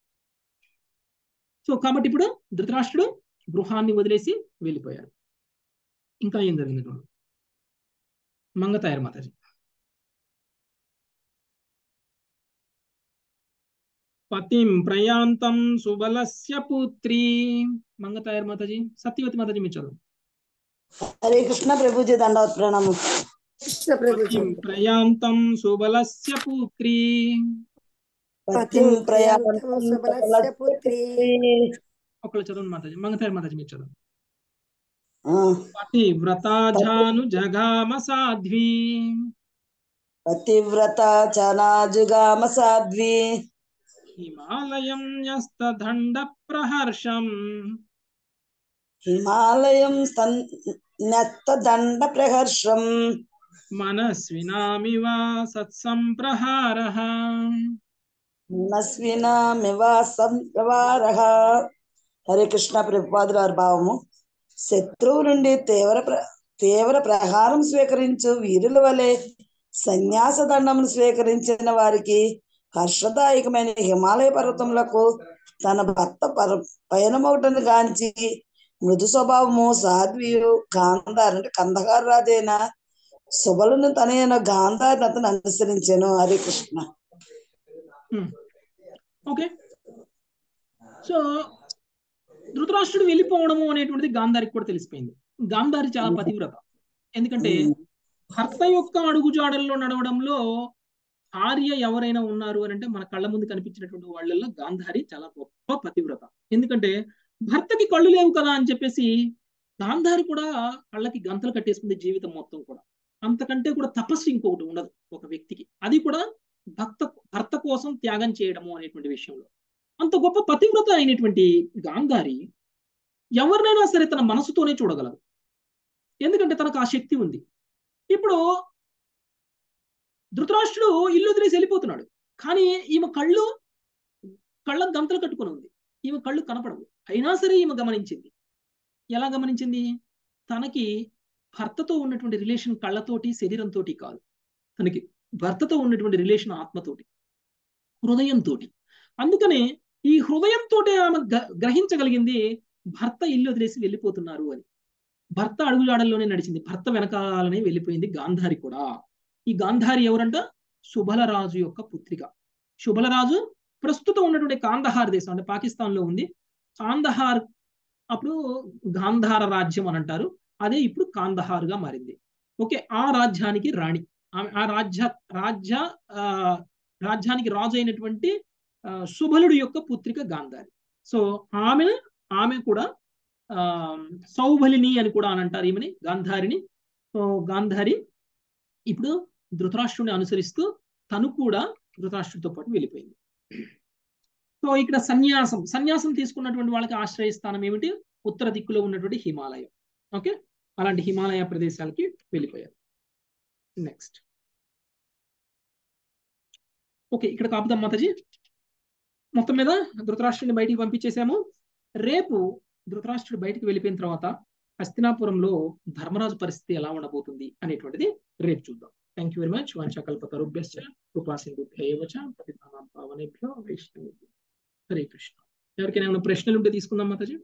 సో కాబట్టి ఇప్పుడు ధృతరాష్ట్రుడు గృహాన్ని వదిలేసి వెళ్ళిపోయారు ఇంకా ఏం జరిగింది చూడు మంగతాయర్ మాతాజీ పతిం ప్రయాంతం సుబలస్య పుత్రి మంగతాయర్ మాతాజీ సత్యవతి మాతాజీ మీరు చదువు హరే కృష్ణ ప్రభుజీ దండవత్ ప్రణామం కృష్ణ ప్రభుజీ పతిం ప్రయాంతం సుబలస్య పుత్రి పతిం ప్రయాణం సుబలస్య పుత్రి ఒకళ్ళు చదవండి మాతాజీ మంగతాయర్ మాతాజీ మీరు చదవండి ఆ, పతివ్రతాజాను జగామ సాధ్వి పతివ్రత చనాజుగామ సాధ్వి హిమాలయం న్యస్తదండ ప్రహర్షం హిమాలయం నెత్త దండ ప్రహర్షం మనస్వినామివ సత్సంప్రహార నస్వినామివ సంప్రవారః హరే కృష్ణ ప్రభుపాదుల వారి భావము శత్రువు నుండి తీవ్ర ప్ర తీవ్ర ప్రహారం స్వీకరించు వీరుల వలె సన్యాస దండమును స్వీకరించిన వారికి హర్షదాయకమైన హిమాలయ పర్వతములకు తన భర్త పర పయనమొకటను గాంచి మృదు స్వభావము సాధ్వియు గాంధార్ అంటే కందహార్ రాజైన సుబలును తనైన గాంధారిని అతను అనుసరించాను హరే కృష్ణ ఓకే సో ధృతరాష్ట్రుడు వెళ్ళిపోవడము అనేటువంటిది గాంధారికి కూడా తెలిసిపోయింది గాంధారి చాలా పతివ్రత ఎందుకంటే భర్త యొక్క అడుగుజాడల్లో నడవడంలో భార్య ఎవరైనా ఉన్నారు అని అంటే మన కళ్ళ ముందు కనిపించినటువంటి వాళ్ళల్లో గాంధారి చాలా గొప్ప పతివ్రత ఎందుకంటే భర్తకి కళ్ళు లేవు కదా అని చెప్పేసి గాంధారి కూడా కళ్ళకి గంతలు కట్టేసుకుంది జీవితం మొత్తం కూడా అంతకంటే కూడా తపస్సు ఇంకొకటి ఉండదు ఒక వ్యక్తికి అది కూడా భర్త భర్త కోసం త్యాగం చేయడము అనేటువంటి విషయంలో అంత గొప్ప పతివ్రత అయినటువంటి గాంధారి ఎవరినైనా సరే తన మనసుతోనే చూడగలదు ఎందుకంటే తనకు ఆ శక్తి ఉంది ఇప్పుడు ధృతరాష్ట్రుడు ఇల్లు వదిలేసి వెళ్ళిపోతున్నాడు కానీ ఈమె కళ్ళు కళ్ళ గంతలు కట్టుకుని ఉంది ఈమె కళ్ళు కనపడవు అయినా సరే ఈమె గమనించింది ఎలా గమనించింది తనకి భర్తతో ఉన్నటువంటి రిలేషన్ కళ్ళతోటి శరీరంతో కాదు తనకి భర్తతో ఉన్నటువంటి రిలేషన్ ఆత్మతోటి హృదయంతో అందుకనే ఈ హృదయంతో ఆమె గ్రహించగలిగింది భర్త ఇల్లు వదిలేసి వెళ్ళిపోతున్నారు అని భర్త అడుగుజాడల్లోనే నడిచింది భర్త వెనకాలనే వెళ్ళిపోయింది గాంధారి కూడా ఈ గాంధారి ఎవరంట శుభలరాజు యొక్క పుత్రిక శుభలరాజు ప్రస్తుతం ఉన్నటువంటి కాందహార్ దేశం అంటే పాకిస్తాన్ లో ఉంది కాందహార్ అప్పుడు గాంధార రాజ్యం అని అంటారు అదే ఇప్పుడు కాందహార్ గా మారింది ఓకే ఆ రాజ్యానికి రాణి ఆమె ఆ రాజ్య రాజ్య ఆ రాజ్యానికి రాజు అయినటువంటి ఆ, శుభలుడు యొక్క పుత్రిక గాంధారి సో ఆమె ఆమె కూడా ఆ సౌబలిని అని కూడా అని అంటారు ఈమెని గాంధారిని సో గాంధారి ఇప్పుడు ధృతరాష్ట్రుని అనుసరిస్తూ తను కూడా ధృతరాష్ట్రుడితో పాటు వెళ్ళిపోయింది సో ఇక్కడ సన్యాసం సన్యాసం తీసుకున్నటువంటి వాళ్ళకి ఆశ్రయ స్థానం ఏమిటి ఉత్తర దిక్కులో ఉన్నటువంటి హిమాలయం ఓకే అలాంటి హిమాలయ ప్రదేశాలకి వెళ్ళిపోయారు నెక్స్ట్ ఓకే ఇక్కడ కాపుదాం మాతాజీ మొత్తం మీద ధృతరాష్ట్రుని బయటికి పంపించేశాము రేపు ధృతరాష్ట్రుడు బయటికి వెళ్ళిపోయిన తర్వాత హస్తినాపురంలో ధర్మరాజు పరిస్థితి ఎలా ఉండబోతుంది అనేటువంటిది రేపు చూద్దాం థ్యాంక్ యూ వెరీ మచ్ వంచకల్పతరుభ్యశ్చ కృపా సింధుభ్యవచ పతితానాం పావనేభ్యో వైష్ణవేభ్యో హరే కృష్ణ ఎవరికైనా ఏమైనా ప్రశ్నలు ఉంటే తీసుకుందాం మాతాజీ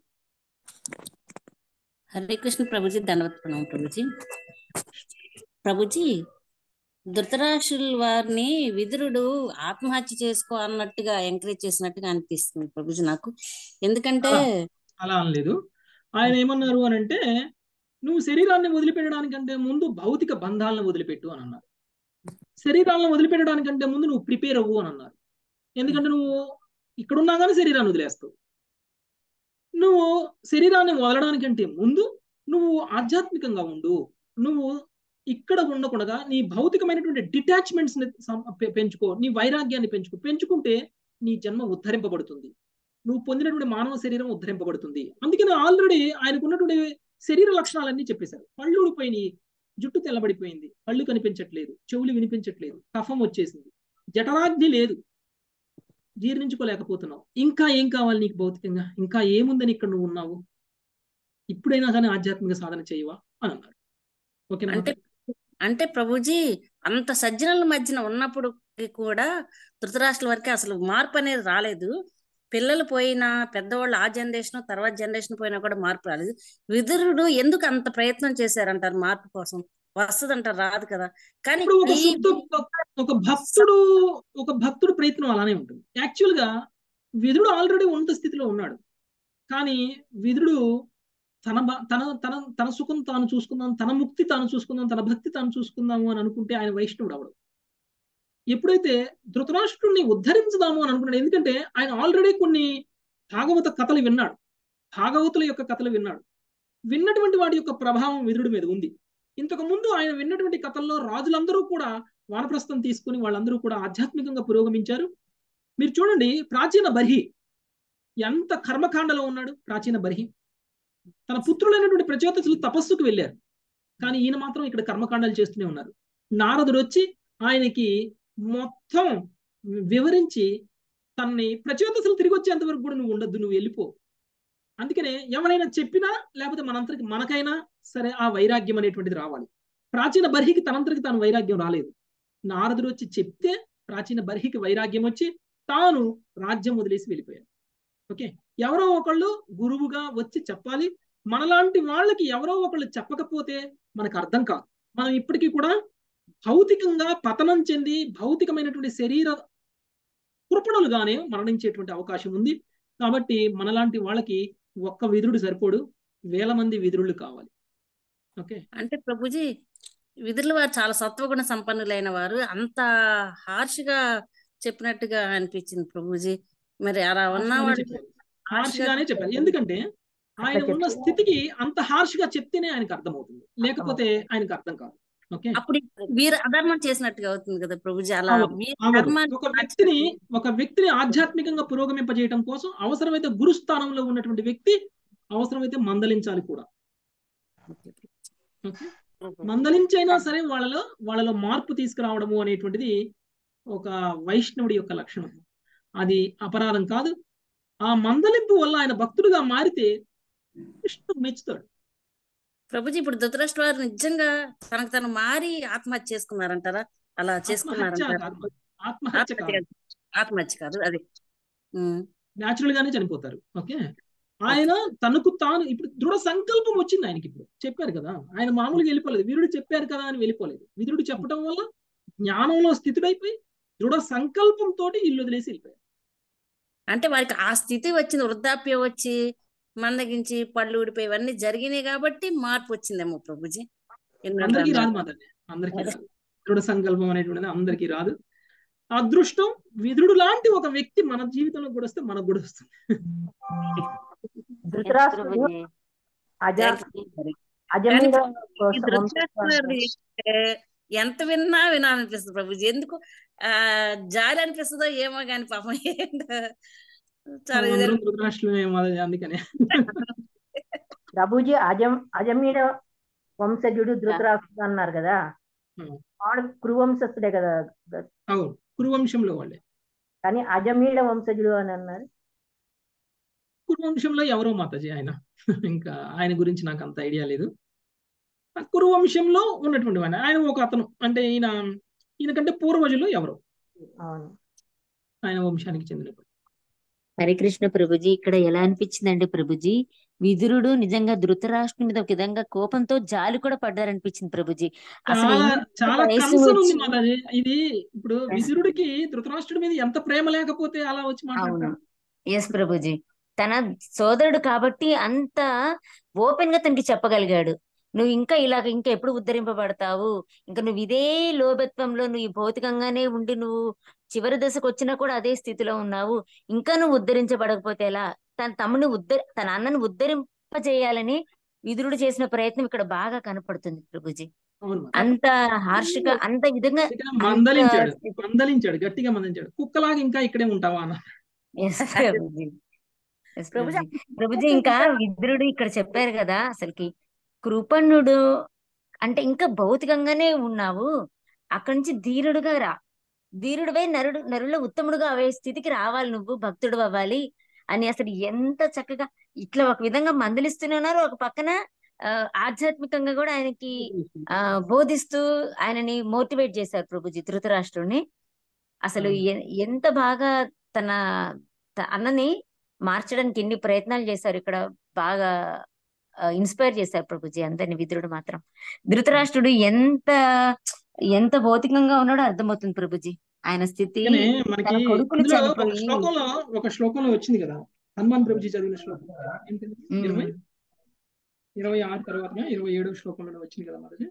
హరే కృష్ణ ప్రభుజీ ధన్యవాద ప్రణామం ప్రభుజీ ప్రభుజీ ధృతరాష్ట్రుల వారిని విదురుడు ఆత్మహత్య చేసుకో అన్నట్టుగా ఎంకరేజ్ చేసినట్టుగా అనిపిస్తుంది ప్రభుజీ నాకు ఎందుకంటే అలా అలా అనలేదు ఆయన ఏమన్నారు అని అంటే నువ్వు శరీరాన్ని వదిలిపెట్టడానికంటే ముందు భౌతిక బంధాలను వదిలిపెట్టు అని అన్నారు శరీరాలను వదిలిపెట్టడానికంటే ముందు నువ్వు ప్రిపేర్ అవ్వు అని అన్నారు ఎందుకంటే నువ్వు ఇక్కడున్నా కానీ శరీరాన్ని వదిలేస్తావు నువ్వు శరీరాన్ని వదలడానికంటే ముందు నువ్వు ఆధ్యాత్మికంగా ఉండు నువ్వు ఇక్కడ ఉండకుండా నీ భౌతికమైనటువంటి డిటాచ్మెంట్స్ ని సం- పె- పెంచుకో నీ వైరాగ్యాన్ని పెంచుకో పెంచుకుంటే నీ జన్మ ఉద్ధరింపబడుతుంది నువ్వు పొందినటువంటి మానవ శరీరం ఉద్ధరింపబడుతుంది అందుకని ఆల్రెడీ ఆయనకు ఉన్నటువంటి శరీర లక్షణాలన్నీ చెప్పేశారు పళ్ళు ఊడిపోయినాయి జుట్టు తెల్లబడిపోయింది కళ్ళు కనిపించట్లేదు చెవులు వినిపించట్లేదు కఫం వచ్చేసింది జఠరాగ్ని లేదు జీర్ణించుకోలేకపోతున్నావు ఇంకా ఏం కావాలి నీకు భౌతికంగా ఇంకా ఏముందని ఇక్కడ నువ్వు ఉన్నావు ఇప్పుడైనా కానీ ఆధ్యాత్మిక సాధన చేయవా అని అన్నారు ఓకేనా అంటే అంటే ప్రభుజీ అంత సజ్జనుల మధ్యన ఉన్నప్పుడు కూడా ధృతరాష్ట్రుల వరకు అసలు మార్పు అనేది రాలేదు పిల్లలు పోయినా పెద్దవాళ్ళు ఆ జనరేషన్ తర్వాత జనరేషన్ పోయినా కూడా మార్పు రాలేదు విదురుడు ఎందుకు అంత ప్రయత్నం చేశారంటారు మార్పు కోసం వస్తుందంటారు రాదు కదా కానీ ఇప్పుడు ఒక ఈ శుద్ధ ఒక భక్తుడు ఒక భక్తుడు ప్రయత్నం అలానే ఉంటుంది యాక్చువల్ గా విదురుడు ఆల్రెడీ ఉన్నత స్థితిలో ఉన్నాడు కానీ విదురుడు తన బ- తన తన తన సుఖం తాను చూసుకుందాం తన ముక్తి తాను చూసుకుందాం తన భక్తి తాను చూసుకుందాము అని అనుకుంటే ఆయన వైష్ణవుడు అవడు ఎప్పుడైతే ధృతరాష్ట్రుడిని ఉద్ధరించుదాము అని అనుకున్నాడు ఎందుకంటే ఆయన ఆల్రెడీ కొన్ని భాగవత కథలు విన్నాడు భాగవతుల యొక్క కథలు విన్నాడు విన్నటువంటి వాటి యొక్క ప్రభావం విదురుడి మీద ఉంది ఇంతకు ముందు ఆయన విన్నటువంటి కథల్లో రాజులందరూ కూడా వానప్రస్థం తీసుకుని వాళ్ళందరూ కూడా ఆధ్యాత్మికంగా పురోగమించారు మీరు చూడండి ప్రాచీన బర్హి ఎంత కర్మకాండలో ఉన్నాడు ప్రాచీన బర్హి తన పుత్రులైనటువంటి ప్రచోదసులు తపస్సుకు వెళ్ళారు కానీ ఈయన మాత్రం ఇక్కడ కర్మకాండాలు చేస్తూనే ఉన్నారు నారదుడు వచ్చి ఆయనకి మొత్తం వివరించి తనని ప్రచోదసులు తిరిగి వచ్చేంత వరకు కూడా నువ్వు ఉండొద్దు నువ్వు వెళ్ళిపో అందుకనే ఎవరైనా చెప్పినా లేకపోతే మనంతరికి మనకైనా సరే ఆ వైరాగ్యం అనేటువంటిది రావాలి ప్రాచీన బర్హికి తనంతరికి తాను వైరాగ్యం రాలేదు నారదుడు వచ్చి చెప్తే ప్రాచీన బర్హికి వైరాగ్యం వచ్చి తాను రాజ్యం వదిలేసి వెళ్ళిపోయాడు ఓకే ఎవరో ఒకళ్ళు గురువుగా వచ్చి చెప్పాలి మనలాంటి వాళ్ళకి ఎవరో ఒకళ్ళు చెప్పకపోతే మనకు అర్థం కాదు మనం ఇప్పటికీ కూడా భౌతికంగా పతనం చెంది భౌతికమైనటువంటి శరీర కృపణలుగానే మరణించేటువంటి అవకాశం ఉంది కాబట్టి మనలాంటి వాళ్ళకి ఒక్క విదురుడు సరిపోడు వేల మంది విదురులు కావాలి ఓకే అంటే ప్రభుజీ విదురుల వారు చాలా సత్వగుణ సంపన్నులైన వారు అంత హార్ష్ గా చెప్పినట్టుగా అనిపించింది ప్రభుజీ మరి అలా హార్ష్గానే ఉన్నవాడు చెప్పారు హార్ష్గానే చెప్పారు ఎందుకంటే ఆయన ఉన్న స్థితికి అంత హార్ష్ గా చెప్తేనే ఆయనకు అర్థమవుతుంది లేకపోతే ఆయనకు అర్థం కాదు ఓకే అప్పుడు వీరు అధర్మం చేసినట్టుగా అవుతుంది కదా ప్రభుజీ అలా అవదు వీరు అవదు ధర్మాన్ని ఒక వ్యక్తిని ఒక వ్యక్తిని ఆధ్యాత్మికంగా పురోగమింపజేయడం కోసం అవసరమైతే గురు స్థానంలో ఉన్నటువంటి వ్యక్తి అవసరమైతే మందలించాలి కూడా ఓకే మందలించైనా సరే వాళ్ళలో వాళ్ళలో మార్పు తీసుకురావడము అనేటువంటిది ఒక వైష్ణవుడి యొక్క లక్షణం అది అపరాధం కాదు ఆ మందలింపు వల్ల ఆయన భక్తుడుగా మారితే కృష్ణుడు మెచ్చుతాడు ప్రభుజీ ఇప్పుడు ధృతరాష్ట్ర వారు నిజంగా తనకు తను మారి ఆత్మహత్య చేసుకున్నారంటారా అలా ఆత్మహత్య చేసుకున్నారంటారా కాదు ఆత్మహత్య ఆత్మహత్య కాదు కాదు. ఆత్మహత్య కాదు అది ఉమ్. న్యాచురల్ గానే చనిపోతారు ఓకే ఆయన తనకు తాను ఇప్పుడు దృఢ సంకల్పం వచ్చింది ఆయనకి ఇప్పుడు చెప్పారు కదా ఆయన మామూలుగా వెళ్ళిపోలేదు వీరుడు చెప్పారు కదా అని వెళ్ళిపోలేదు వీరుడు చెప్పడం వల్ల జ్ఞానంలో స్థితుడైపోయి దృఢ సంకల్పంతో ఇల్లు వదిలేసి వెళ్ళిపోయారు అంటే వారికి ఆ స్థితి వచ్చింది వృద్ధాప్యం వచ్చి మందగించి పళ్ళు ఊడిపోయి ఇవన్నీ జరిగినాయి కాబట్టి మార్పు వచ్చిందేమో ప్రభుజీ ఎన్నో అందరికీ రాదు రంగాలు. మాతండి అందరికీ రాదు దృఢ సంకల్పం అనేటువంటిది అందరికీ రాదు అదృష్టం విదురుడు లాంటి ఒక వ్యక్తి మన జీవితంలో కూడా వస్తే మనకు కూడా వస్తుంది ధృతరాష్ట్రుడు అజ కానీ అజమీడ ఈ కోసం ధృతరాష్ట్రుడు అంటే ఎంత విన్నా వినాలనిపిస్తుంది ప్రభుజీ ఎందుకు ఆ జాలి అనిపిస్తుందో ఏమో కానీ పాపం ఏంటో చాలా ఇది అందరం ధృతరాష్ట్రమే మాది అందుకనే ప్రభుజీ అజం అజమీడ వంశజుడు ధృతరాష్ట్రుడు అన్నారు కదా ఉం. వాడు కురువంశస్థుడే కదా అవును కురువంశంలో వాళ్ళే కానీ అజమీడ వంశజుడు అని అన్నారు కురువంశంలో ఎవరో మాతాజీ ఆయన ఇంకా ఆయన గురించి నాకు అంత ఐడియా లేదు ఆ కురువంశంలో ఉన్నటువంటి వాడిని ఆయన ఒక అతను అంటే ఈయన ఈయనకంటే పూర్వజులు ఎవరు అవును ఆయన వంశానికి చెందిన హరికృష్ణ ప్రభుజీ ఇక్కడ ఎలా అనిపించిందండి ప్రభుజీ విదురుడు నిజంగా ధృతరాష్ట్రుని మీద ఒక విధంగా కోపంతో జాలి కూడా పడ్డారనిపించింది ప్రభుజీ అసలు చాలా ఎంత చాలా వయసు కన్సర్న్ ఉంది వచ్చి మాతాజీ ఇది ఇప్పుడు విదురుడికి ధృతరాష్ట్రుడి మీద ఎంత ప్రేమ లేకపోతే అలా వచ్చి అవును మాట్లాడతాడు ఎస్ ప్రభుజీ తన సోదరుడు కాబట్టి అంత ఓపెన్ గా తనకి చెప్పగలిగాడు నువ్వు ఇంకా ఇలాగ ఇంకా ఎప్పుడు ఉద్ధరింపబడతావు ఇంకా నువ్వు ఇదే లోభత్వంలో నువ్వు ఈ భౌతికంగానే ఉండి నువ్వు చివరి దశకు వచ్చినా కూడా అదే స్థితిలో ఉన్నావు ఇంకా నువ్వు ఉద్ధరించబడకపోతే ఎలా తన తమ్ముని ఉద్ధ తన అన్నను ఉద్ధరింపజేయాలని విదురుడు చేసిన ప్రయత్నం ఇక్కడ బాగా కనపడుతుంది ప్రభుజీ అవును మాత. అంత హార్ష్గా అంత విధంగా ఇక్కడ అంత మందలించాడు మందలించాడు గట్టిగా మందలించాడు కుక్కలాగా ఇంకా ఇక్కడే ఉంటావా అన్న ఎస్ ప్రభుజీ ఎస్ ప్రభుజీ ప్రభుజీ ఇంకా విదురుడు ఇక్కడ చెప్పారు కదా అసలుకి కృపణుడు అంటే ఇంకా భౌతికంగానే ఉన్నావు అక్కడి నుంచి ధీరుడుగా రా ధీరుడివై నరుడు నరుల్లో ఉత్తముడుగా అవే స్థితికి రావాలి నువ్వు భక్తుడు అవ్వాలి అని అసలు ఎంత చక్కగా ఇట్లా ఒక విధంగా మందలిస్తూనే ఉన్నారు ఒక పక్కన ఆ, ఆధ్యాత్మికంగా కూడా ఆయనకి ఆ బోధిస్తూ ఆయనని మోటివేట్ చేశారు ప్రభుజీ ధృతరాష్ట్రుని అసలు ఎ- ఎంత బాగా తన త- అన్నని మార్చడానికి ఎన్ని ప్రయత్నాలు చేశారు ఇక్కడ బాగా ఇన్స్పైర్ చేశారు ప్రభుజీ అందరిని విదురుడు మాత్రం ధృతరాష్ట్రుడు ఎంత ఎంత భౌతికంగా ఉన్నాడో అర్థమవుతుంది ప్రభుజీ ఆయన స్థితి అందుకనే మనకి తన కొడుకులు అందులో ఒక చనిపోయి శ్లోకంలో ఒక శ్లోకంలో వచ్చింది కదా హనుమాన్ ప్రభుజీ చదివిన శ్లోకం ఏంటిది ఉమ్, ఇరవై ఇరవై ఆరు తర్వాత ఇరవై ఏడో శ్లోకంలో వచ్చింది కదా మరి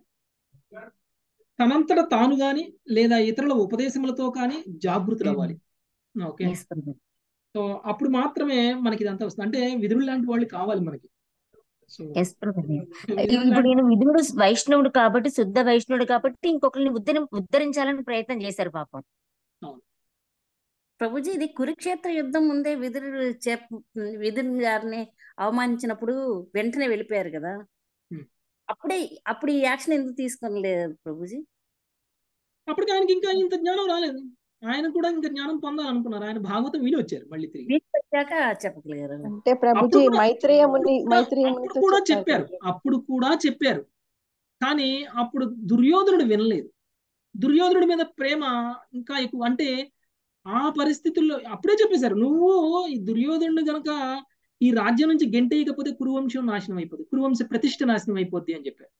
తనంతట తాను గాని లేదా ఇతరుల ఉపదేశములతో కానీ జాగృతులు అవ్వాలి ఓకే yes ప్రభుజీ. సో అప్పుడు మాత్రమే మనకి ఇదంతా వస్తుంది అంటే విధులు లాంటి వాళ్ళు కావాలి మనకి సో ఎస్ ప్రభుజీ విధులు ఇప్పుడు లాంటి ఈయన విధుడు వైష్ణవుడు కాబట్టి శుద్ధ వైష్ణవుడు కాబట్టి ఇంకొకరిని ఉద్ధరి ఉద్ధరించాలని ప్రయత్నం చేశారు పాపం అవును ప్రభుజీ ఇది కురుక్షేత్ర యుద్ధం ముందే విదురుడు చెప్ విదురు గారిని అవమానించినప్పుడు వెంటనే వెళ్ళిపోయారు కదా ఉమ్. అప్పుడే అప్పుడు ఈ యాక్షన్ ఎందుకు తీసుకోలేదు ప్రభుజీ అప్పటికి ఆయనకి ఇంకా ఇంత జ్ఞానం రాలేదు ఆయన కూడా ఇంకా జ్ఞానం పొందాలనుకున్నారు ఆయన భాగవతం విని వచ్చారు మళ్ళీ తిరిగి వీటి వచ్చాక చెప్పగలిగారు అంటే అప్పుడు ప్రభుజీ కూడా మైత్రేయ అప్పుడు ముని కూడా మైత్రేయ అప్పుడు మునితో కూడా చెప్పారు చెప్పారు ప్రభు అప్పుడు కూడా చెప్పారు కానీ అప్పుడు దుర్యోధనుడు వినలేదు దుర్యోధనుడి మీద ప్రేమ ఇంకా ఎక్కువ అంటే ఆ పరిస్థితుల్లో అప్పుడే చెప్పేశారు నువ్వు ఈ దుర్యోధనుడు గనక ఈ రాజ్యం నుంచి గెంటేయకపోతే కురువంశం నాశనం అయిపోతుంది కురువంశ ప్రతిష్ట నాశనం అయిపోద్ది అని చెప్పారు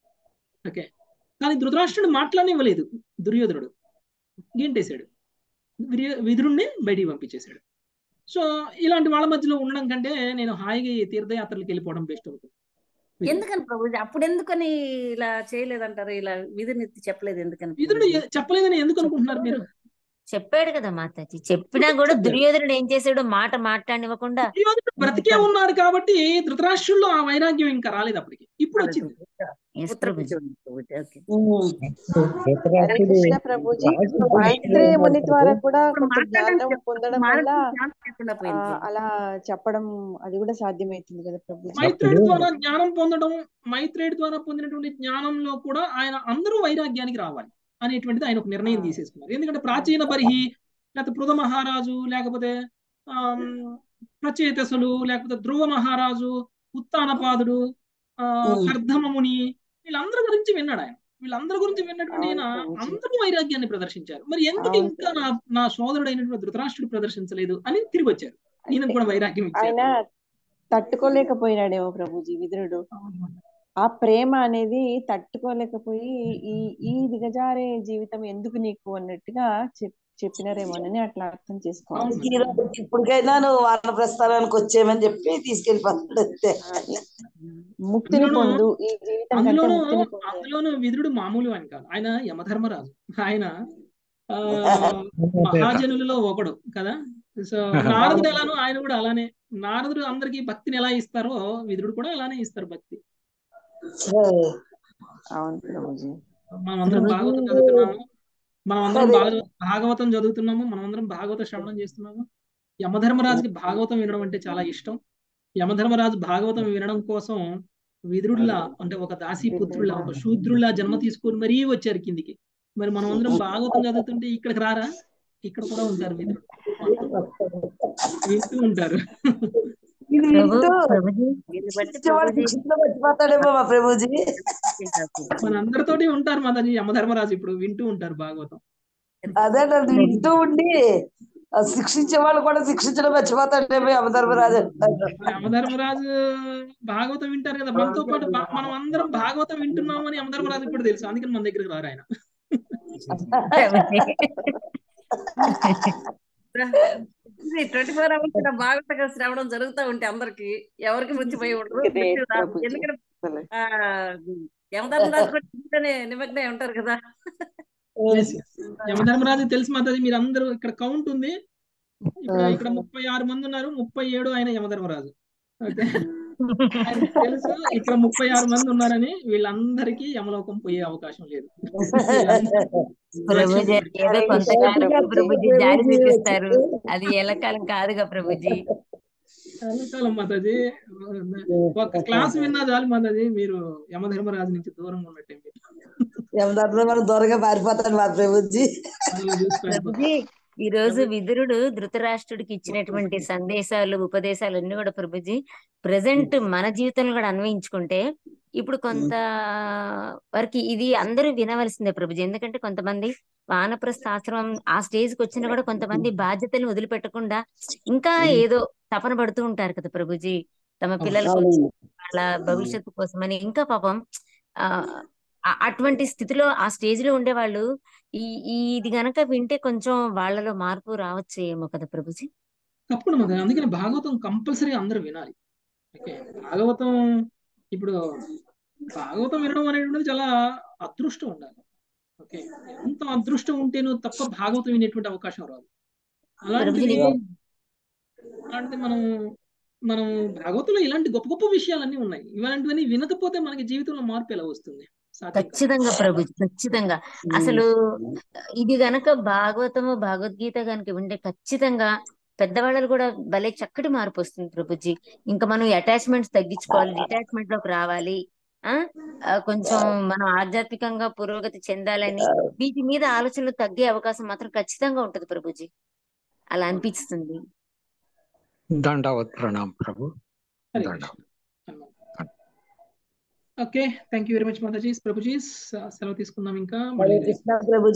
ఓకే కానీ ధృతరాష్ట్రుడు మాట్లాడనివ్వలేదు దుర్యోధనుడు గెంటేశాడు విరి- విదురుణ్ణి బయటికి పంపించేశాడు సో ఇలాంటి వాళ్ళ మధ్యలో ఉండడం కంటే నేను హాయిగా ఈ తీర్థయాత్రలకు వెళ్ళిపోవడం బెస్ట్ అనుకుంటున్నాను ఎందుకని ప్రభుజీ అప్పుడు ఎందుకని ఇలా చేయలేదంటారు ఇలా విధిని చెప్పలేదు ఎందుకని విదురుడు ప్రభుజీ ఎ- చెప్పలేదని ఎందుకు అనుకుంటున్నారు మీరు చెప్పాడు కదా మాతాజీ చెప్పినా కూడా చెప్పారు దుర్యోధనుడు ఏం చేశాడు మాట మాట్లాడనివ్వకుండా దుర్యోధనుడు బ్రతికే ఉన్నాడు కాబట్టి ధృతరాష్ట్రుల్లో ఆ వైరాగ్యం ఇంకా రాలేదు అప్పటికి ఇప్పుడు వచ్చింది ఎస్ ఉత్తర ప్రభుజీ ప్రభుజీ ఓకే హరే ధృతరాష్ట్రుడు కృష్ణ ప్రభుజీ రాజు మైత్రేయ ముని ద్వారా కూడా ఇప్పుడు కొంచెం జ్ఞానం మాట్లాడడానికి పొందడం వల్ల మాట్లాడడానికి ఛాన్స్ లేకుండా ఆ, పోయింది ప్రభుజీ అలా చెప్పడం అది కూడా సాధ్యమవుతుంది కదా ప్రభుజీ మైత్రేయుడి అప్పుడు ద్వారా జ్ఞానం పొందడం మైత్రేయుడి ద్వారా పొందినటువంటి జ్ఞానంలో కూడా ఆయన అందరూ వైరాగ్యానికి రావాలి అనేటువంటిది ఆయన ఒక నిర్ణయం ఆ, తీసేసుకున్నారు ఎందుకంటే ప్రాచీన బరిహి లేకపోతే పృథ మహారాజు లేకపోతే ఆమ్, ప్రచేతసులు లేకపోతే ధ్రువ మహారాజు ఉత్తానపాదుడు ఆ ఉమ్. కర్ధమముని వీళ్ళందరి గురించి విన్నాడు ఆయన వీళ్ళందరి గురించి విన్నటువంటి ఈయన అవును ప్రభుజీ అందరూ వైరాగ్యాన్ని ప్రదర్శించారు మరి ఎందుకు అవును ఇంకా నా ప్రభుజీ నా సోదరుడు అయినటువంటి ధృతరాష్ట్రుడు ప్రదర్శించలేదు అని తిరిగి వచ్చారు ఈయనకు కూడా వైరాగ్యం ఇచ్చారు ఆయన తట్టుకోలేకపోయినాడేమో ప్రభుజీ విదురుడు ఆ ప్రేమ అనేది తట్టుకోలేకపోయి ఈ ఈ దిగజారే జీవితం ఎందుకు నీకు అన్నట్టుగా చెప్ చెప్పినారేమోనని అట్లా అర్థం చేసుకోవాలి ఈ రోజు ఇప్పటికైనా నువ్వు వాన ప్రస్థానానికి వచ్చేయమని చెప్పి తీసుకెళ్ళిపోతాడు అంతే ముక్తిని అందులోనూ పొందు ఈ జీవితం కంటే అందులోనూ ముక్తిని పొందు అందులోనూ విదురుడు మామూలు అని కాదు ఆయన యమధర్మరాజు ఆయన ఆ మహాజనులలో ఒకడు కదా సో నారదుడు ఎలానో ఆయన కూడా అలానే నారదుడు అందరికి భక్తిని ఎలా ఇస్తారో విదురుడు కూడా అలానే ఇస్తారు భక్తి అవును ప్రభుజీ మనం అందరం భాగవతం చదువుతున్నాము మనం అందరం భాగవ భాగవతం చదువుతున్నాము మనం అందరం భాగవత శ్రవణం చేస్తున్నాము యమధర్మరాజుకి భాగవతం వినడం అంటే చాలా ఇష్టం యమధర్మరాజు భాగవతం వినడం కోసం విదురుడిలా అంటే ఒక దాసి పుత్రుల్లా ఒక శూద్రుల్లా జన్మ తీసుకొని మరీ వచ్చారు కిందికి మరి మనం అందరం భాగవతం చదువుతుంటే ఇక్కడికి రారా ఇక్కడ కూడా ఉంటారు విదురుడు వింటూ ఉంటారు ఇది ప్రభు వింటూ ప్రభుజీ ఇచ్చేవాడు శిక్షణ మర్చిపోతాడేమో మా ప్రభుజీ మన అందరితోటి ఉంటారు మాతాజీ యమధర్మరాజు ఇప్పుడు వింటూ ఉంటారు భాగవతం అదే నన్ను వింటూ ఉండి ఆ శిక్షించే వాళ్ళు కూడా శిక్షించడం మర్చిపోతాడేమో యమధర్మరాజు యమధర్మరాజు భాగవతం వింటారు కదా మనతో పాటు బా- మనం అందరం భాగవతం వింటున్నాం అని యమధర్మరాజు కూడా తెలుసు అందుకని మన దగ్గరికి రారు ఆయన ట్వంటీ ఫోర్ అవర్స్ ఇక్కడ భాగవతంగా శ్రవణం జరుగుతూ ఉంటే అందరికి ఎవరికి మృత్యుపోయి ఉండరు Great, మృత్యు రాదు. ప్రభుజీ. ఎందుకంటే అసలు. ఆ, యమధర్మరాజు కూడా ఇంట్లోనే నిమగ్నమై ఉంటారు కదా Yes, yes. యమధర్మరాజు తెలుసు మాతాజీ మీరు అందరూ ఇక్కడ కౌంట్ ఉంది ఇక్కడ ఇక్కడ ముప్పై ఆరు మంది ఉన్నారు ముప్పై ఏడు ఆయన యమధర్మరాజు ఓకే ఆయనకి తెలుసు ఇక్కడ ముప్పై ఆరు మంది ఉన్నారని వీళ్ళందరికీ యమలోకం పోయే అవకాశం లేదు ప్రభుజీ అది ఏదో కొంతకాలం ప్రభుజీ జారి చూపిస్తారు అది ఎల్లకాలం కాదుగా ప్రభుజీ చాలాకాలం మాతాజీ ఒక క్లాస్ విన్నా చాలు మాతాజీ మీరు యమధర్మరాజు నుంచి దూరంగా ఉన్నట్టే మీరు యమధర్మరాజు దూరంగా పారిపోతాడు మా ప్రభుజీ అలా చూసి ప్రభుజీ పారిపోతారు. ఈ రోజు విదురుడు ధృతరాష్ట్రుడికి ఇచ్చినటువంటి సందేశాలు ఉపదేశాలు అన్ని కూడా ప్రభుజీ ప్రజెంట్ మన జీవితంలో కూడా అన్వయించుకుంటే ఇప్పుడు కొంత వరకు ఇది అందరూ వినవలసిందే ప్రభుజీ ఎందుకంటే కొంతమంది వానప్రస్థ ఆశ్రమం ఆ స్టేజ్ కి వచ్చినా కూడా కొంతమంది బాధ్యతలను వదిలిపెట్టకుండా ఇంకా ఏదో తపన పడుతూ ఉంటారు కదా ప్రభుజీ తమ పిల్లల కోసం వాళ్ళ భవిష్యత్తు కోసమని ఇంకా పాపం ఆ ఆ- అటువంటి స్థితిలో ఆ స్టేజ్ లో ఉండేవాళ్ళు ఈ ఈ ఇది గనక వింటే కొంచెం వాళ్ళలో మార్పు రావచ్చు ఏమో కదా ప్రభుజీ తప్పకుండా మాతాజీ అందుకని భాగవతం కంపల్సరీ అందరూ వినాలి ఓకే భాగవతం ఇప్పుడు భాగవతం వినడం అనేటువంటిది చాలా అదృష్టం ఉండాలి ఓకే ఎంత అదృష్టం ఉంటేనో తప్ప భాగవతం వినేటువంటి అవకాశం రాదు ప్రభుజీ అలాంటిది నేను అలాంటిది మనం మనం భాగవతంలో ఇలాంటి గొప్ప గొప్ప విషయాలన్నీ ఉన్నాయి ఇలాంటివన్నీ వినకపోతే మనకి జీవితంలో మార్పు ఎలా వస్తుంది సాధ్యం కాదు ఖచ్చితంగా ప్రభుజీ ఖచ్చితంగా అసలు ఇది గనక భాగవతము భగవద్గీత గనక వింటే ఖచ్చితంగా పెద్దవాళ్ళు కూడా భలే చక్కటి మార్పు వస్తుంది ప్రభుజీ ఇంకా మనం అటాచ్మెంట్స్ తగ్గించుకోవాలి డిటాచ్మెంట్ లోకి రావాలి ఆ ఆ, కొంచెం మనం ఆధ్యాత్మికంగా పురోగతి చెందాలని వీటి మీద ఆలోచనలు తగ్గే అవకాశం మాత్రం ఖచ్చితంగా ఉంటది ప్రభుజీ అలా అనిపిస్తుంది దండవత్ ప్రణాం ప్రభు హరే దండ Krishna okay thank you very much Mataji Prabhuji సెలవు తీసుకుందాం ఇంకా హరే మళ్ళీ కృష్ణ ప్రభు